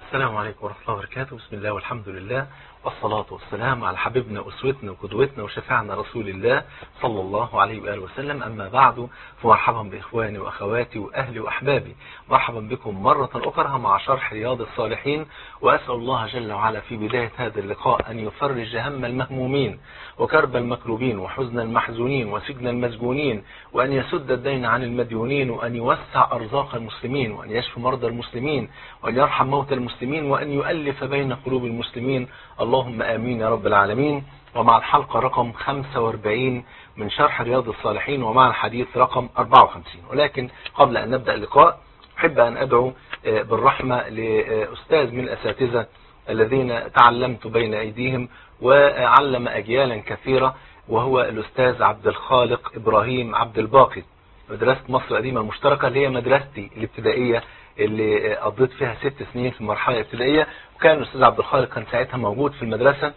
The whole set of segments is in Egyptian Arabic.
السلام عليكم ورحمة الله وبركاته بسم الله والحمد لله والصلاة والسلام على حبيبنا وأسوتنا وقدوتنا وشفاعنا رسول الله صلى الله عليه وآله وسلم أما بعد فمرحبا بإخواني وأخواتي وأهلي وأحبابي مرحبا بكم مرة أخرى مع شرح رياض الصالحين وأسأل الله جل وعلا في بداية هذا اللقاء أن يفرج هم المهمومين وكرب المكروبين وحزن المحزونين وسجن المسجونين وأن يسد الدين عن المديونين وأن يوسع أرزاق المسلمين وأن يشفي مرضى المسلمين وأن يرحم موتى المسلمين وأن يؤلف بين قلوب المسلمين اللهم آمين يا رب العالمين ومع الحلقة رقم 45 من شرح رياض الصالحين ومع الحديث رقم 54 ولكن قبل أن نبدأ اللقاء أحب أن أدعو بالرحمة لأستاذ من الأساتذة الذين تعلمت بين أيديهم وعلم أجيالا كثيرة وهو الأستاذ عبد الخالق إبراهيم عبد الباقي مدرسة مصر القديمة المشتركة اللي هي مدرستي الابتدائية اللي قضيت فيها ست سنين في المرحلة الابتدائية وكان الأستاذ عبد الخالق كان ساعتها موجود في المدرسة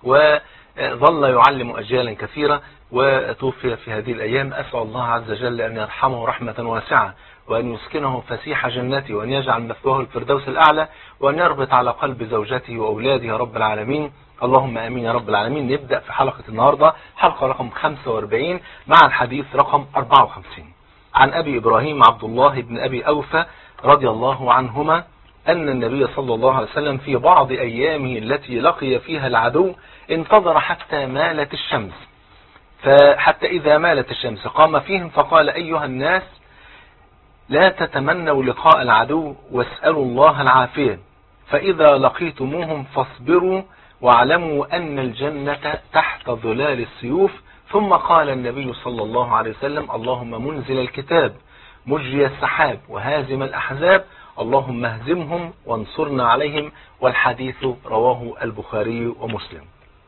وظل يعلم أجيالا كثيرة وتوفي في هذه الأيام أسأل الله عز وجل أن يرحمه رحمة واسعة وأن يسكنه فسيح جنته وأن يجعل مثواه الفردوس الأعلى وأن يربط على قلب زوجته وأولاده يا رب العالمين اللهم امين يا رب العالمين نبدأ في حلقة النهاردة حلقة رقم 45 مع الحديث رقم 54 عن أبي إبراهيم عبد الله بن أبي أوفى رضي الله عنهما أن النبي صلى الله عليه وسلم في بعض أيامه التي لقي فيها العدو انتظر حتى مالت الشمس فحتى إذا مالت الشمس قام فيهم فقال أيها الناس لا تتمنوا لقاء العدو واسألوا الله العافية فإذا لقيتموهم فاصبروا واعلموا أن الجنة تحت ظلال السيوف ثم قال النبي صلى الله عليه وسلم اللهم منزل الكتاب مجري السحاب وهازم الأحزاب اللهم اهزمهم وانصرنا عليهم والحديث رواه البخاري ومسلم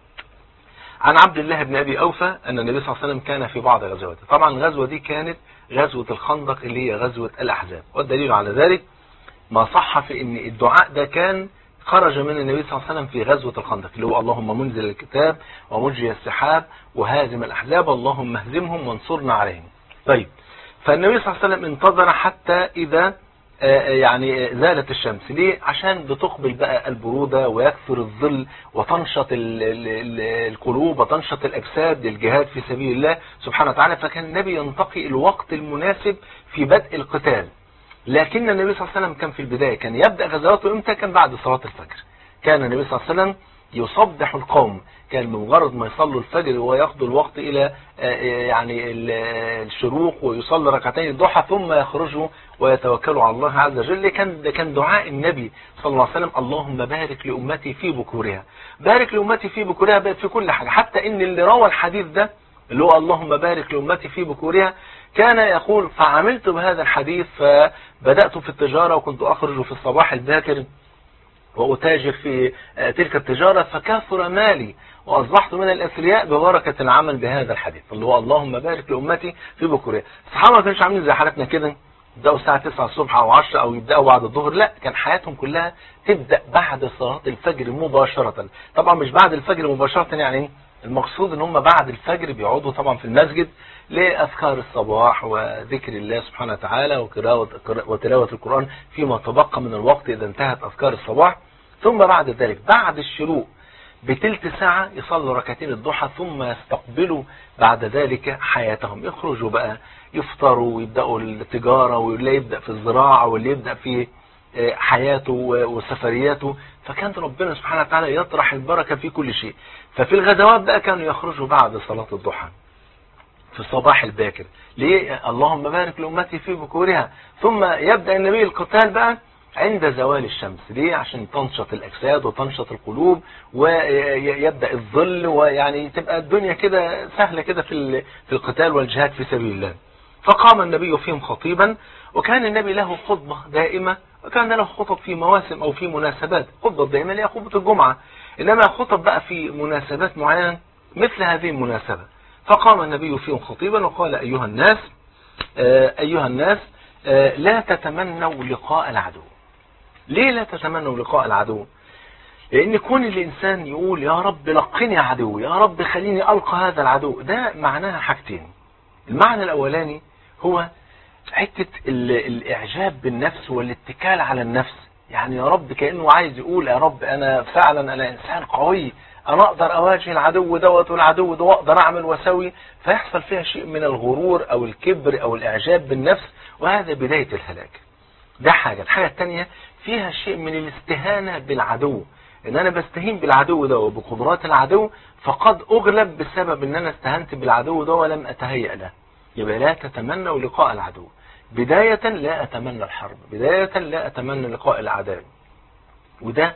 عن عبد الله بن أبي أوفى أن النبي صلى الله عليه وسلم كان في بعض غزواته طبعا الغزوة دي كانت غزوة الخندق اللي هي غزوة الأحزاب والدليل على ذلك ما صح في أن الدعاء ده كان خرج من النبي صلى الله عليه وسلم في غزوة الخندق اللي هو اللهم منزل الكتاب ومجري السحاب وهازم الأحزاب اللهم اهزمهم وانصرنا عليهم طيب فالنبي صلى الله عليه وسلم انتظر حتى إذا يعني زالت الشمس ليه عشان بتقبل بقى البرودة ويكثر الظل وتنشط ال ال القلوب وتنشط الأجساد للجهاد في سبيل الله سبحانه وتعالى فكان النبي ينتقي الوقت المناسب في بدء القتال لكن النبي صلى الله عليه وسلم كان في البداية كان يبدأ غزواته امتى كان بعد صلاة الفجر كان النبي صلى الله عليه وسلم يصبح القوم كان بمجرد ما يصلوا الفجر ويقضوا الوقت إلى يعني الشروق ويصلي ركعتين الضحى ثم يخرجوا ويتوكلوا على الله عز وجل كان ده كان دعاء النبي صلى الله عليه وسلم اللهم بارك لأمتي في بكورها بارك لأمتي في بكورها بقت في كل حاجة حتى إن اللي روى الحديث ده اللي هو اللهم بارك لأمتي في بكورها كان يقول فعملت بهذا الحديث فبدأت في التجارة وكنت أخرج في الصباح الباكر وأتاجر في تلك التجارة فكثر مالي وأصبحت من الأثرياء ببركة العمل بهذا الحديث اللي هو اللهم بارك لأمتي في بكورها الصحابة ما كانش عاملين زي حالتنا كده يبدأوا الساعة 9 الصبح أو 10 أو يبدأوا بعد الظهر لا كان حياتهم كلها تبدأ بعد صلاة الفجر مباشرة طبعا مش بعد الفجر مباشرة يعني المقصود ان هم بعد الفجر بيقعدوا طبعا في المسجد لأذكار الصباح وذكر الله سبحانه وتعالى وتلاوة القرآن فيما تبقى من الوقت إذا انتهت أذكار الصباح ثم بعد ذلك بعد الشروق بتلت ساعة يصلوا ركعتين الضحى ثم يستقبلوا بعد ذلك حياتهم يخرجوا بقى يفطروا ويبدأوا التجارة واللي يبدأ في الزراعة واللي يبدأ في حياته وسفرياته فكان ربنا سبحانه وتعالى يطرح البركة في كل شيء ففي الغزوات بقى كانوا يخرجوا بعد صلاة الضحى في الصباح الباكر ليه اللهم بارك لأمتي في بكورها ثم يبدأ النبي القتال بقى عند زوال الشمس ليه عشان تنشط الأجساد وتنشط القلوب ويبدأ الظل ويعني تبقى الدنيا كده سهلة كده في في القتال والجهاد في سبيل الله فقام النبي فيهم خطيبا وكان النبي له خطبة دائمة وكان له خطب في مواسم أو في مناسبات خطبة دائما اللي هي خطبة الجمعة إنما خطب بقى في مناسبات معينة مثل هذه المناسبة فقام النبي فيهم خطيبا وقال أيها الناس أيها الناس لا تتمنوا لقاء العدو ليه لا تتمنوا لقاء العدو لأن كون الإنسان يقول يا رب لقني عدو يا رب خليني ألقى هذا العدو ده معناها حاجتين المعنى الأولاني هو حتة الإعجاب بالنفس والاتكال على النفس يعني يا رب كأنه عايز يقول يا رب أنا فعلا أنا إنسان قوي أنا أقدر أواجه العدو دوت والعدو ده وأقدر أعمل وأسوي فيحصل فيها شيء من الغرور أو الكبر أو الإعجاب بالنفس وهذا بداية الهلاك ده حاجة الحاجة الثانية فيها شيء من الاستهانة بالعدو ان انا بستهين بالعدو ده وبقدرات العدو فقد اغلب بسبب ان انا استهنت بالعدو ده ولم اتهيأ له يبقى لا تتمنوا لقاء العدو بداية لا اتمنى الحرب بداية لا اتمنى لقاء العداء وده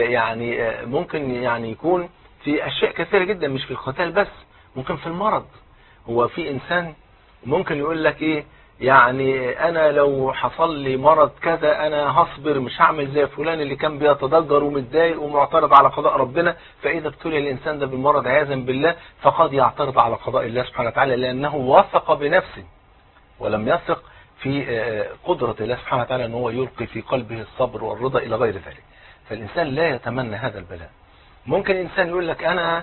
يعني ممكن يعني يكون في اشياء كثيرة جدا مش في القتال بس ممكن في المرض هو في انسان ممكن يقول لك ايه يعني انا لو حصل لي مرض كذا انا هصبر مش هعمل زي فلان اللي كان بيتضجر ومتضايق ومعترض على قضاء ربنا فاذا ابتلي الانسان ده بالمرض عياذا بالله فقد يعترض على قضاء الله سبحانه وتعالى لانه وثق بنفسه ولم يثق في قدرة الله سبحانه وتعالى ان هو يلقي في قلبه الصبر والرضا الى غير ذلك فالانسان لا يتمنى هذا البلاء ممكن انسان يقول لك انا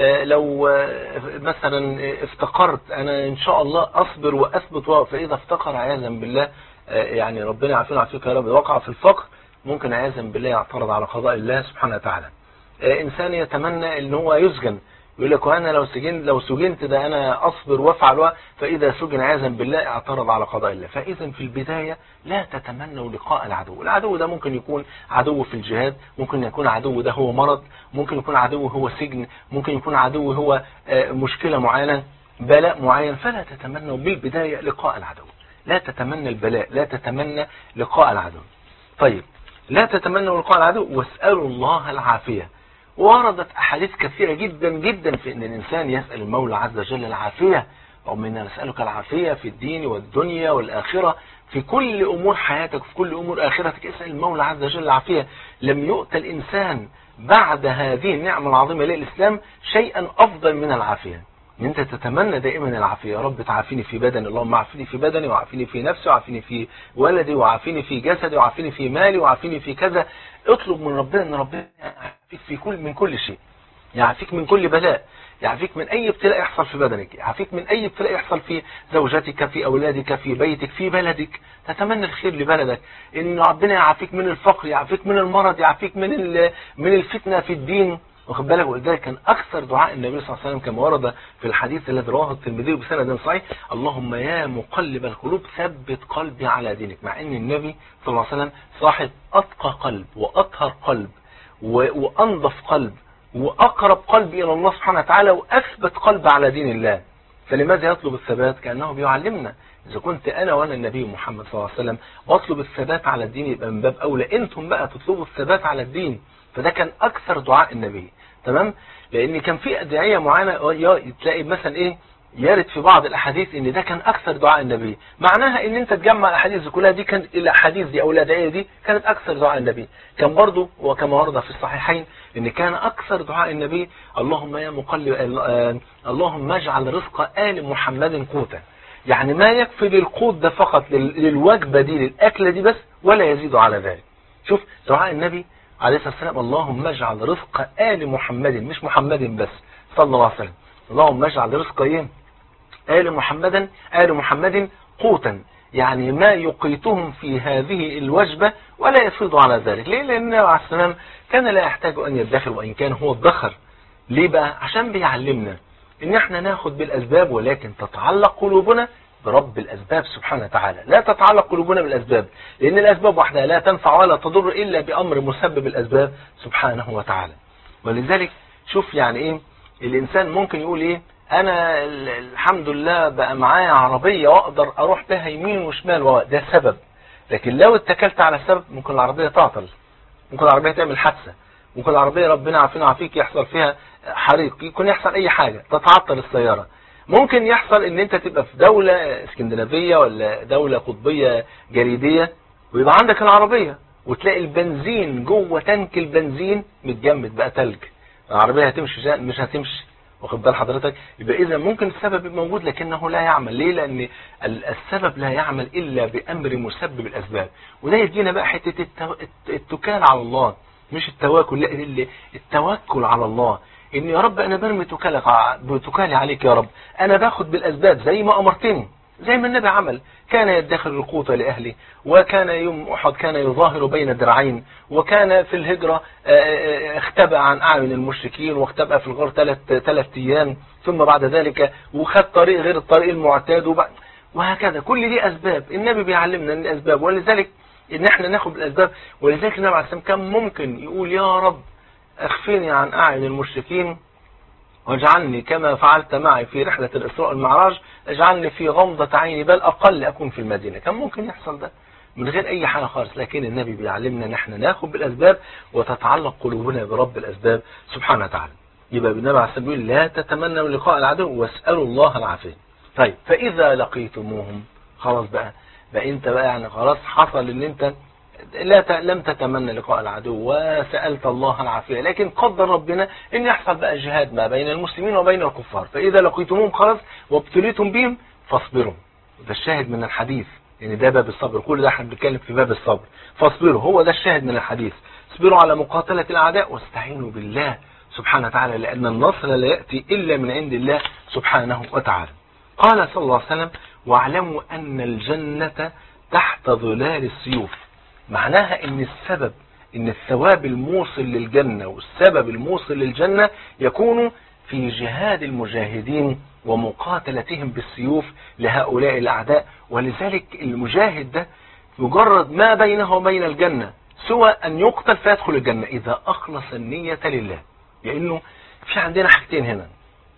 لو مثلا افتقرت انا ان شاء الله اصبر واثبت فاذا افتقر عياذا بالله يعني ربنا يعافينا ويعافيك يا رب وقع في الفقر ممكن عياذا بالله يعترض على قضاء الله سبحانه وتعالى انسان يتمنى ان هو يسجن يقول لك وانا لو سجنت لو سجنت ده انا اصبر وافعل فاذا سجن عياذا بالله اعترض على قضاء الله فاذا في البدايه لا تتمنوا لقاء العدو العدو ده ممكن يكون عدو في الجهاد ممكن يكون عدو ده هو مرض ممكن يكون عدو هو سجن ممكن يكون عدو هو مشكله معينه بلاء معين فلا تتمنوا بالبدايه لقاء العدو لا تتمنى البلاء لا تتمنى لقاء العدو طيب لا تتمنوا لقاء العدو واسالوا الله العافيه وردت أحاديث كثيرة جدا جدا في أن الإنسان يسأل المولى عز وجل العافية رغم أن نسألك العافية في الدين والدنيا والآخرة في كل أمور حياتك في كل أمور آخرتك اسأل المولى عز وجل العافية لم يؤتى الإنسان بعد هذه النعمة العظيمة للإسلام شيئا أفضل من العافية ان انت تتمنى دائما العافيه يا رب تعافيني في بدني اللهم عافيني في بدني وعافيني في نفسي وعافيني في ولدي وعافيني في جسدي وعافيني في مالي وعافيني في كذا اطلب من ربنا ان ربنا يعافيك في كل من كل شيء يعافيك من كل بلاء يعافيك من اي ابتلاء يحصل في بدنك يعافيك من اي ابتلاء يحصل في زوجتك في اولادك في بيتك في بلدك تتمنى الخير لبلدك ان ربنا يعافيك من الفقر يعافيك من المرض يعافيك من من الفتنه في الدين واخد بالك ولذلك كان اكثر دعاء النبي صلى الله عليه وسلم كما ورد في الحديث الذي رواه الترمذي بسند صحيح اللهم يا مقلب القلوب ثبت قلبي على دينك مع ان النبي صلى الله عليه وسلم صاحب اتقى قلب واطهر قلب وانظف قلب واقرب قلب الى الله سبحانه وتعالى واثبت قلب على دين الله فلماذا يطلب الثبات كانه بيعلمنا اذا كنت انا وانا النبي محمد صلى الله عليه وسلم بطلب الثبات على الدين يبقى من باب اولى انتم بقى تطلبوا الثبات على الدين فده كان اكثر دعاء النبي تمام لان كان في ادعيه معينه تلاقي مثلا ايه يرد في بعض الاحاديث ان ده كان اكثر دعاء النبي معناها ان انت تجمع الاحاديث دي كلها دي كانت الاحاديث دي او الادعيه دي كانت اكثر دعاء النبي كان برضو وكما ورد في الصحيحين ان كان اكثر دعاء النبي اللهم يا مقلب اللهم اجعل رزق ال محمد قوتا يعني ما يكفي للقوت ده فقط للوجبه دي للاكله دي بس ولا يزيد على ذلك شوف دعاء النبي عليه الصلاة والسلام اللهم اجعل رزق آل محمد مش محمد بس صلى الله عليه وسلم اللهم اجعل رزق ايه آل محمد آل محمد قوتا يعني ما يقيتهم في هذه الوجبة ولا يفيض على ذلك ليه لأن النبي عليه السلام كان لا يحتاج أن يدخر وإن كان هو الدخر ليه بقى عشان بيعلمنا ان احنا ناخد بالأسباب ولكن تتعلق قلوبنا برب الأسباب سبحانه وتعالى لا تتعلق قلوبنا بالأسباب لأن الأسباب وحدها لا تنفع ولا تضر إلا بأمر مسبب الأسباب سبحانه وتعالى ولذلك شوف يعني إيه الإنسان ممكن يقول إيه أنا الحمد لله بقى معايا عربية وأقدر أروح بها يمين وشمال ده سبب لكن لو اتكلت على السبب ممكن العربية تعطل ممكن العربية تعمل حادثة ممكن العربية ربنا عافينا وعافيك يحصل فيها حريق يكون يحصل أي حاجة تتعطل السيارة ممكن يحصل ان انت تبقى في دولة اسكندنافية ولا دولة قطبية جليدية ويبقى عندك العربية وتلاقي البنزين جوه تنك البنزين متجمد بقى تلج العربية هتمشي مش هتمشي واخد بال حضرتك يبقى اذا ممكن السبب يبقى موجود لكنه لا يعمل ليه لان السبب لا يعمل الا بامر مسبب الاسباب وده يدينا بقى حته التكال على الله مش التواكل لا التوكل على الله ان يا رب انا برمي توكلك توكالي عليك يا رب انا باخد بالاسباب زي ما امرتني زي ما النبي عمل كان يدخر القوت لأهله وكان يوم أحد كان يظاهر بين درعين وكان في الهجرة اختبأ عن أعين المشركين واختبأ في الغار ثلاث ثلاث أيام ثم بعد ذلك وخد طريق غير الطريق المعتاد وبعد وهكذا كل دي أسباب النبي بيعلمنا ان الأسباب ولذلك ان احنا ناخد الأسباب ولذلك النبي عليه السلام كان ممكن يقول يا رب اخفني عن أعين المشركين واجعلني كما فعلت معي في رحلة الإسراء والمعراج اجعلني في غمضة عيني بل أقل أكون في المدينة كان ممكن يحصل ده من غير أي حاجة خالص لكن النبي بيعلمنا ان احنا ناخد بالأسباب وتتعلق قلوبنا برب الأسباب سبحانه وتعالى يبقى بالنبي عليه الصلاة والسلام لا تتمنوا لقاء العدو واسألوا الله العافية طيب فإذا لقيتموهم خلاص بقى بقى انت بقى يعني خلاص حصل ان انت لا ت... لم تتمنى لقاء العدو وسألت الله العافية لكن قدر ربنا ان يحصل بقى جهاد ما بين المسلمين وبين الكفار فإذا لقيتموهم خلاص وابتليتم بهم فاصبروا ده الشاهد من الحديث يعني ده باب الصبر كل ده احنا بنتكلم في باب الصبر فاصبروا هو ده الشاهد من الحديث اصبروا على مقاتلة الأعداء واستعينوا بالله سبحانه وتعالى لأن النصر لا يأتي إلا من عند الله سبحانه وتعالى قال صلى الله عليه وسلم واعلموا أن الجنة تحت ظلال السيوف معناها ان السبب ان الثواب الموصل للجنة والسبب الموصل للجنة يكون في جهاد المجاهدين ومقاتلتهم بالسيوف لهؤلاء الأعداء ولذلك المجاهد ده مجرد ما بينه وبين الجنة سوى أن يقتل فيدخل الجنة إذا أخلص النية لله لأنه في عندنا حاجتين هنا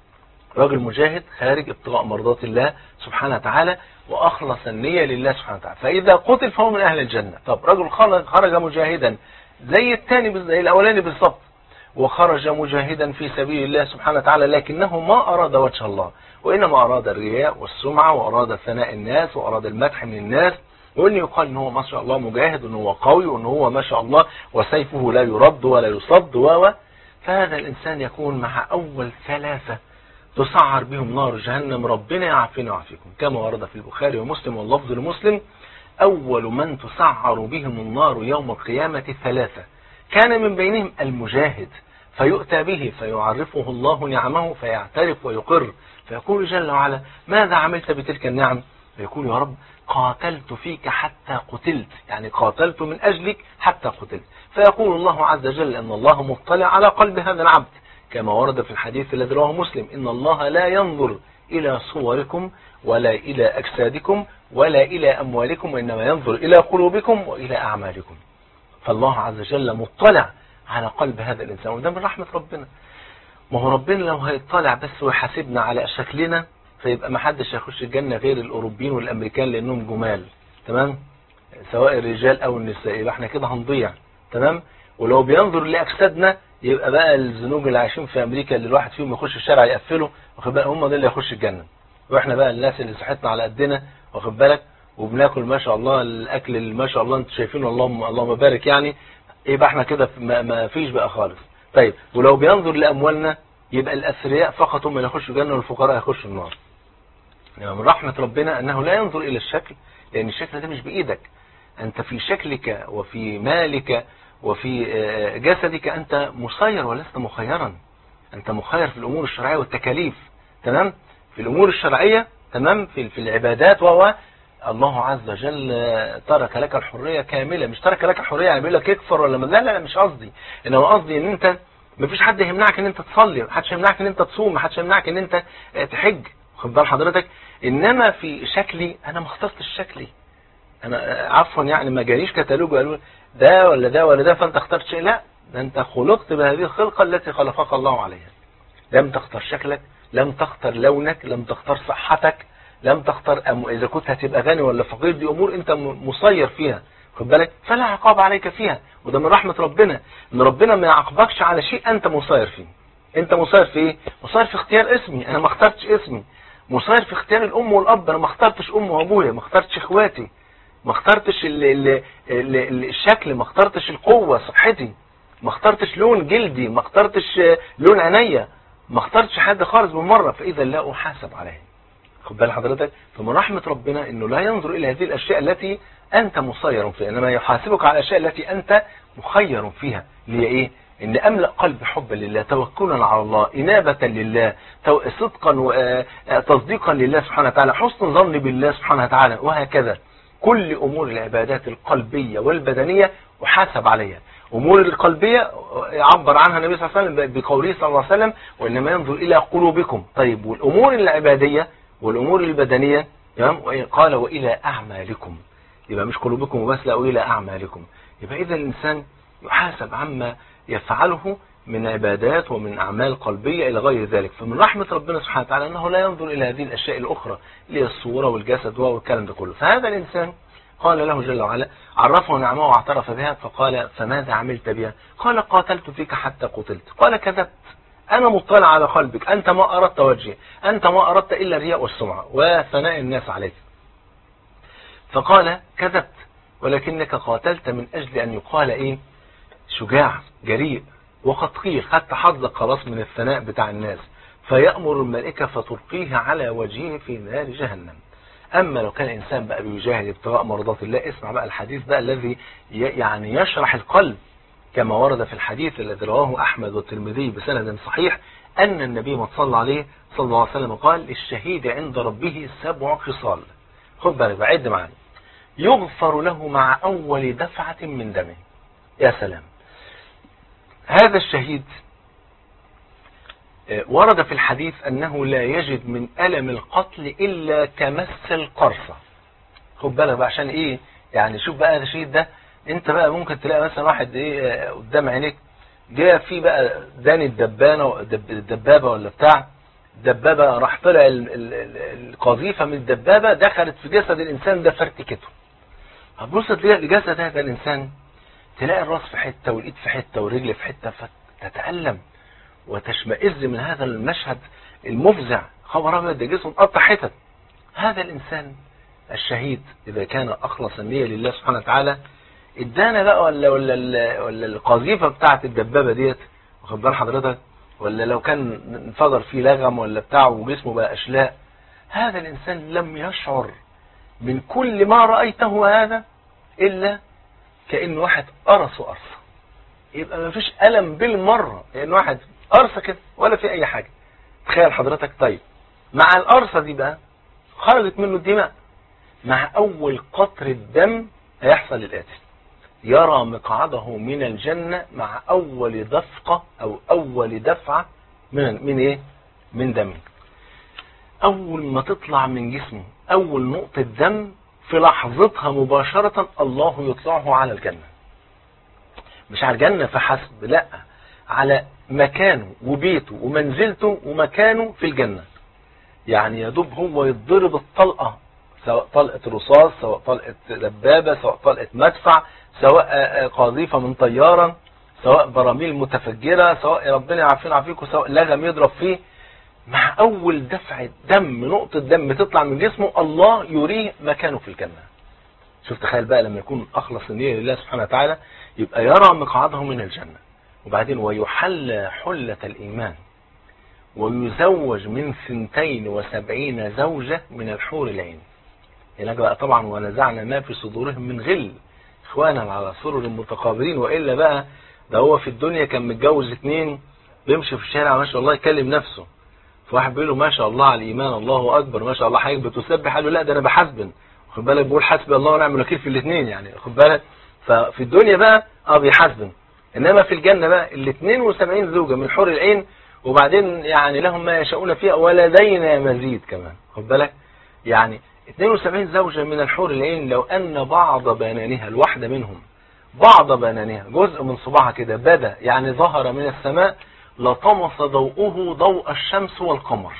راجل مجاهد خارج ابتغاء مرضات الله سبحانه وتعالى وأخلص النية لله سبحانه وتعالى فإذا قتل فهو من أهل الجنة طب رجل خرج مجاهدا زي الثاني زي الأولاني بالضبط وخرج مجاهدا في سبيل الله سبحانه وتعالى لكنه ما أراد وجه الله وإنما أراد الرياء والسمعة وأراد ثناء الناس وأراد المدح من الناس وإن يقال إن هو ما شاء الله مجاهد وإن هو قوي وإن هو ما شاء الله وسيفه لا يرد ولا يصد و فهذا الإنسان يكون مع أول ثلاثة تسعر بهم نار جهنم ربنا يعافينا ويعافيكم كما ورد في البخاري ومسلم واللفظ لمسلم أول من تسعر بهم النار يوم القيامة ثلاثة كان من بينهم المجاهد فيؤتى به فيعرفه الله نعمه فيعترف ويقر فيقول جل وعلا ماذا عملت بتلك النعم فيقول يا رب قاتلت فيك حتى قتلت يعني قاتلت من أجلك حتى قتلت فيقول الله عز وجل أن الله مطلع على قلب هذا العبد كما ورد في الحديث الذي رواه مسلم إن الله لا ينظر إلى صوركم ولا إلى أجسادكم ولا إلى أموالكم وإنما ينظر إلى قلوبكم وإلى أعمالكم فالله عز وجل مطلع على قلب هذا الإنسان وده من رحمة ربنا ما هو ربنا لو هيطلع بس ويحاسبنا على شكلنا فيبقى ما حدش هيخش الجنة غير الأوروبيين والأمريكان لأنهم جمال تمام سواء الرجال أو النساء يبقى احنا كده هنضيع تمام ولو بينظر لأجسادنا يبقى بقى الزنوج اللي عايشين في امريكا اللي الواحد فيهم يخش الشارع يقفله واخد بالك هم دول اللي يخش الجنه واحنا بقى الناس اللي صحتنا على قدنا واخد بالك وبناكل ما شاء الله الاكل اللي ما شاء الله انتوا شايفينه اللهم اللهم بارك يعني يبقى احنا كده ما, ما فيش بقى خالص طيب ولو بينظر لاموالنا يبقى الاثرياء فقط هم اللي يخشوا الجنه والفقراء يخشوا النار يعني من رحمه ربنا انه لا ينظر الى الشكل لان الشكل ده مش بايدك انت في شكلك وفي مالك وفي جسدك أنت مسير ولست مخيرا أنت مخير في الأمور الشرعية والتكاليف تمام في الأمور الشرعية تمام في, في العبادات وهو الله عز وجل ترك لك الحرية كاملة مش ترك لك الحرية يعني بيقول لك اكفر ولا لا لا مش قصدي انما قصدي ان انت مفيش حد يمنعك ان انت تصلي محدش يمنعك ان انت تصوم محدش يمنعك ان انت تحج خد بال حضرتك انما في شكلي انا ما اخترتش شكلي انا عفوا يعني ما جاليش كتالوج وقالوا ده ولا ده ولا ده فانت اخترت شيء لا ده انت خلقت بهذه الخلقة التي خلقك الله عليها لم تختار شكلك لم تختار لونك لم تختار صحتك لم تختار أم... اذا كنت هتبقى غني ولا فقير دي امور انت مسير فيها خد بالك فلا عقاب عليك فيها وده من رحمة ربنا ان ربنا ما يعاقبكش على شيء انت مسير فيه انت مسير في ايه مسير في اختيار اسمي انا ما اخترتش اسمي مسير في اختيار الام والاب انا ما اخترتش ام وابويا ما اخترتش اخواتي ما اخترتش ال ال ال الشكل ما اخترتش القوة صحتي ما اخترتش لون جلدي ما اخترتش لون عينيا ما اخترتش حد خالص بالمرة فإذا لا أحاسب عليه خد بال حضرتك فمن رحمة ربنا انه لا ينظر الى هذه الاشياء التي انت مسير فيها انما يحاسبك على الاشياء التي انت مخير فيها اللي هي ايه ان املا قلبي حبا لله توكلا على الله انابه لله تو- صدقا وتصديقا لله سبحانه وتعالى حسن ظن بالله سبحانه وتعالى وهكذا كل امور العبادات القلبيه والبدنيه احاسب عليها امور القلبيه عبر عنها النبي صلى الله عليه وسلم بقوله صلى الله عليه وسلم وانما ينظر الى قلوبكم طيب والامور العباديه والامور البدنيه تمام قال والى اعمالكم يبقى مش قلوبكم وبس لا والى اعمالكم يبقى اذا الانسان يحاسب عما يفعله من عبادات ومن اعمال قلبيه الى غير ذلك فمن رحمه ربنا سبحانه وتعالى انه لا ينظر الى هذه الاشياء الاخرى اللي هي الصوره والجسد والكلام ده كله فهذا الانسان قال له جل وعلا عرفه نعمه واعترف بها فقال فماذا عملت بها قال قاتلت فيك حتى قتلت قال كذبت أنا مطلع على قلبك أنت ما أردت وجهي أنت ما أردت إلا الرياء والسمعة وثناء الناس عليك فقال كذبت ولكنك قاتلت من أجل أن يقال إيه شجاع جريء وقد قيل خدت حظك خلاص من الثناء بتاع الناس فيأمر الملائكة فتلقيه على وجهه في نار جهنم أما لو كان الإنسان بقى بيجاهد ابتغاء مرضات الله اسمع بقى الحديث بقى الذي ي- يعني يشرح القلب كما ورد في الحديث الذي رواه أحمد والترمذي بسند صحيح أن النبي ما صلى عليه صلى الله عليه وسلم قال الشهيد عند ربه سبع خصال خد بالك بقى عد معانا يغفر له مع أول دفعة من دمه يا سلام هذا الشهيد آه، ورد في الحديث أنه لا يجد من ألم القتل إلا كمس القرصة خد بالك بقى عشان إيه يعني شوف بقى الشهيد ده أنت بقى ممكن تلاقي مثلا واحد إيه آه، قدام عينيك جاء في بقى داني الدبانة دب- الدبابة ولا بتاع دبابة راح طلع ال- ال- ال- القذيفة من الدبابة دخلت في جسد الإنسان ده فرتكته هتبص تلاقي جسد هذا الإنسان تلاقي الراس في حتة والإيد في حتة والرجل في حتة فتتألم وتشمئز من هذا المشهد المفزع خبر أبيض ده جسمه مقطع حتت هذا الإنسان الشهيد إذا كان أخلص النية لله سبحانه وتعالى ادانا بقى ولا ولا ال- ولا القذيفة بتاعت الدبابة ديت واخد بال حضرتك ولا لو كان انفجر فيه لغم ولا بتاع وجسمه بقى أشلاء هذا الإنسان لم يشعر من كل ما رأيته هذا إلا كأن واحد قرصه قرصة يبقى ما فيش ألم بالمرة كأن واحد قرصة كده ولا في أي حاجة تخيل حضرتك طيب مع القرصة دي بقى خرجت منه الدماء مع أول قطرة دم هيحصل الآتي يرى مقعده من الجنة مع أول دفقة أو أول دفعة من من إيه؟ من دم أول ما تطلع من جسمه أول نقطة دم في لحظتها مباشرة الله يطلعه على الجنة مش على الجنة فحسب لا على مكانه وبيته ومنزلته ومكانه في الجنة يعني يا دوب هو يتضرب الطلقة سواء طلقة رصاص سواء طلقة دبابة سواء طلقة مدفع سواء آه، آه، قاذيفة من طيارة سواء براميل متفجرة سواء ربنا يعافينا ويعافيكم سواء لغم يضرب فيه مع أول دفعة دم نقطة دم تطلع من جسمه الله يريه مكانه في الجنة شوف تخيل بقى لما يكون أخلص النية لله سبحانه وتعالى يبقى يرى مقعده من الجنة وبعدين ويحلى حلة الإيمان ويزوج من سنتين وسبعين زوجة من الحور العين هناك بقى طبعا ونزعنا ما في صدورهم من غل اخوانا على سرر متقابلين والا بقى ده هو في الدنيا كان متجوز اتنين بيمشي في الشارع ما شاء الله يكلم نفسه فواحد بيقول له ما شاء الله على الايمان الله اكبر ما شاء الله حضرتك بتسبح قال له لا ده انا بحسبن خد بالك بيقول حسبي الله ونعم الوكيل في الاثنين يعني خد بالك ففي الدنيا بقى اه بيحاسبن انما في الجنه بقى ال 72 زوجه من حور العين وبعدين يعني لهم ما يشاءون فيها ولدينا مزيد كمان خد بالك يعني 72 زوجة من الحور العين لو أن بعض بنانها الواحدة منهم بعض بنانها جزء من صباعها كده بدا يعني ظهر من السماء لطمس ضوءه ضوء الشمس والقمر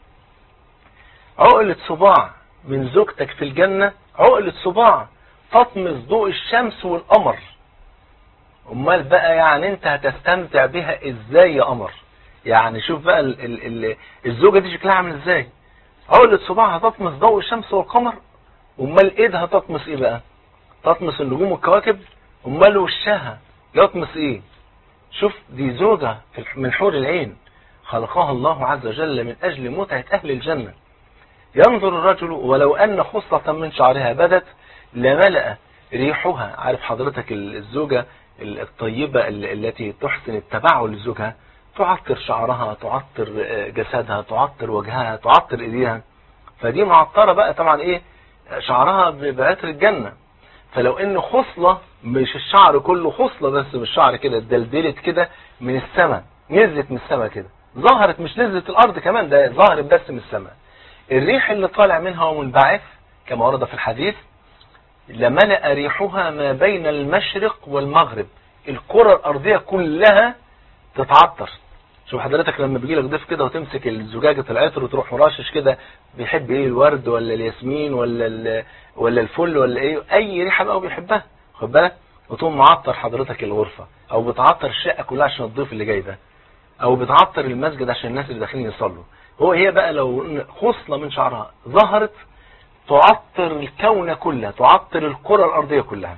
عقلة صباع من زوجتك في الجنة عقلة صباع تطمس ضوء الشمس والقمر امال بقى يعني انت هتستمتع بها ازاي يا قمر يعني شوف بقى ال ال ال الزوجة دي شكلها عامل ازاي عقلة صباعها تطمس ضوء الشمس والقمر امال ايدها تطمس ايه بقى تطمس النجوم والكواكب امال وشها يطمس ايه شوف دي زوجة في الح- من حور العين خلقها الله عز وجل من اجل متعة اهل الجنة ينظر الرجل ولو ان خصلة من شعرها بدت لملأ ريحها عارف حضرتك ال- الزوجة الطيبة التي تحسن التبعل لزوجها تعطر شعرها تعطر جسدها تعطر وجهها تعطر ايديها فدي معطرة بقى طبعا ايه شعرها بعطر الجنة فلو ان خصلة مش الشعر كله خصلة بس من الشعر كده اتدلدلت كده من السماء نزلت من السماء كده ظهرت مش نزلت الارض كمان ده ظهرت بس من السماء الريح اللي طالع منها ومنبعث كما ورد في الحديث لملأ ريحها ما بين المشرق والمغرب الكرة الارضية كلها تتعطر شوف حضرتك لما بيجي لك ضيف كده وتمسك الزجاجة العطر وتروح مرشش كده بيحب ايه الورد ولا الياسمين ولا ولا الفل ولا ايه اي ريحه بقى بيحبها خد بالك وتقوم معطر حضرتك الغرفة او بتعطر الشقة كلها عشان الضيف اللي جاي ده او بتعطر المسجد عشان الناس اللي داخلين يصلوا هو هي بقى لو خصلة من شعرها ظهرت تعطر الكون كله تعطر الكرة الارضية كلها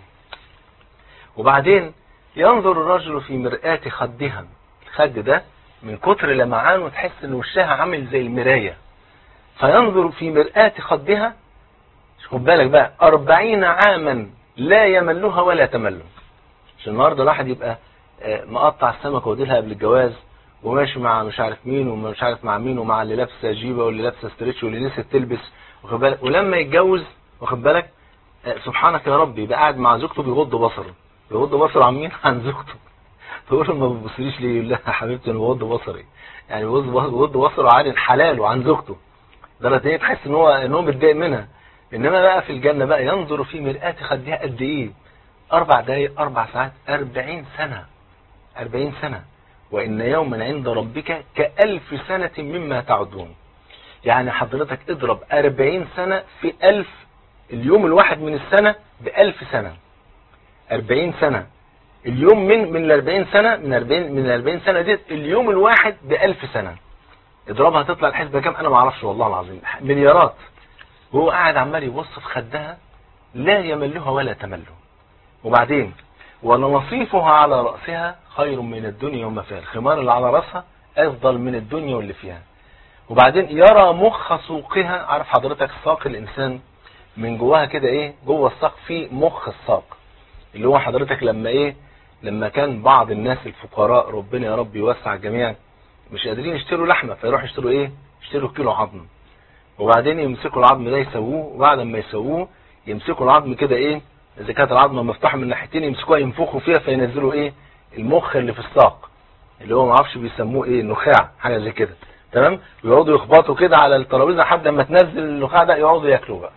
وبعدين ينظر الرجل في مرآة خدها الخد ده من كتر لمعانه تحس ان وشها عامل زي المراية فينظر في مرآة خدها خد بالك بقى أربعين عاما لا يملها ولا تمل عشان النهاردة الواحد يبقى مقطع السمكة وديلها قبل الجواز وماشي مع مش عارف مين ومش عارف مع مين ومع اللي لابسه جيبه واللي لابسه ستريتش واللي نسيت تلبس واخد بالك ولما يتجوز واخد بالك سبحانك يا رب يبقى قاعد مع زوجته بيغض بصره بيغض بصره عن مين عن زوجته تقول له ما بتبصليش ليه يقول لها يا حبيبتي انا بغض بصري يعني بغض بصره عن حلاله عن زوجته ده ايه تحس ان هو ان هو متضايق منها انما بقى في الجنه بقى ينظر في مرآة خدها قد ايه اربع دقايق اربع ساعات اربعين سنه اربعين سنه وان يوما عند ربك كالف سنه مما تعدون يعني حضرتك اضرب اربعين سنه في الف اليوم الواحد من السنه بألف سنه اربعين سنه اليوم من من الاربعين سنه من اربعين من الاربعين سنه دي اليوم الواحد بألف سنه اضربها تطلع الحسبة كام انا ما اعرفش والله العظيم مليارات وهو قاعد عمال يبص في خدها لا يملها ولا تمله وبعدين ولنصيفها على رأسها خير من الدنيا وما فيها الخمار اللي على رأسها افضل من الدنيا واللي فيها وبعدين يرى مخ سوقها عارف حضرتك ساق الانسان من جواها كده ايه جوه الساق في مخ الساق اللي هو حضرتك لما ايه لما كان بعض الناس الفقراء ربنا يا رب يوسع الجميع مش قادرين يشتروا لحمة فيروحوا يشتروا ايه يشتروا كيلو عظم وبعدين يمسكوا العظم ده يسووه وبعد ما يسووه يمسكوا العظم كده ايه اذا كانت العظمه مفتوحه من ناحيتين يمسكوها ينفخوا فيها فينزلوا ايه المخ اللي في الساق اللي هو ما اعرفش بيسموه ايه النخاع حاجه زي كده تمام ويقعدوا يخبطوا كده على الترابيزه لحد ما تنزل النخاع ده يقعدوا ياكلوه بقى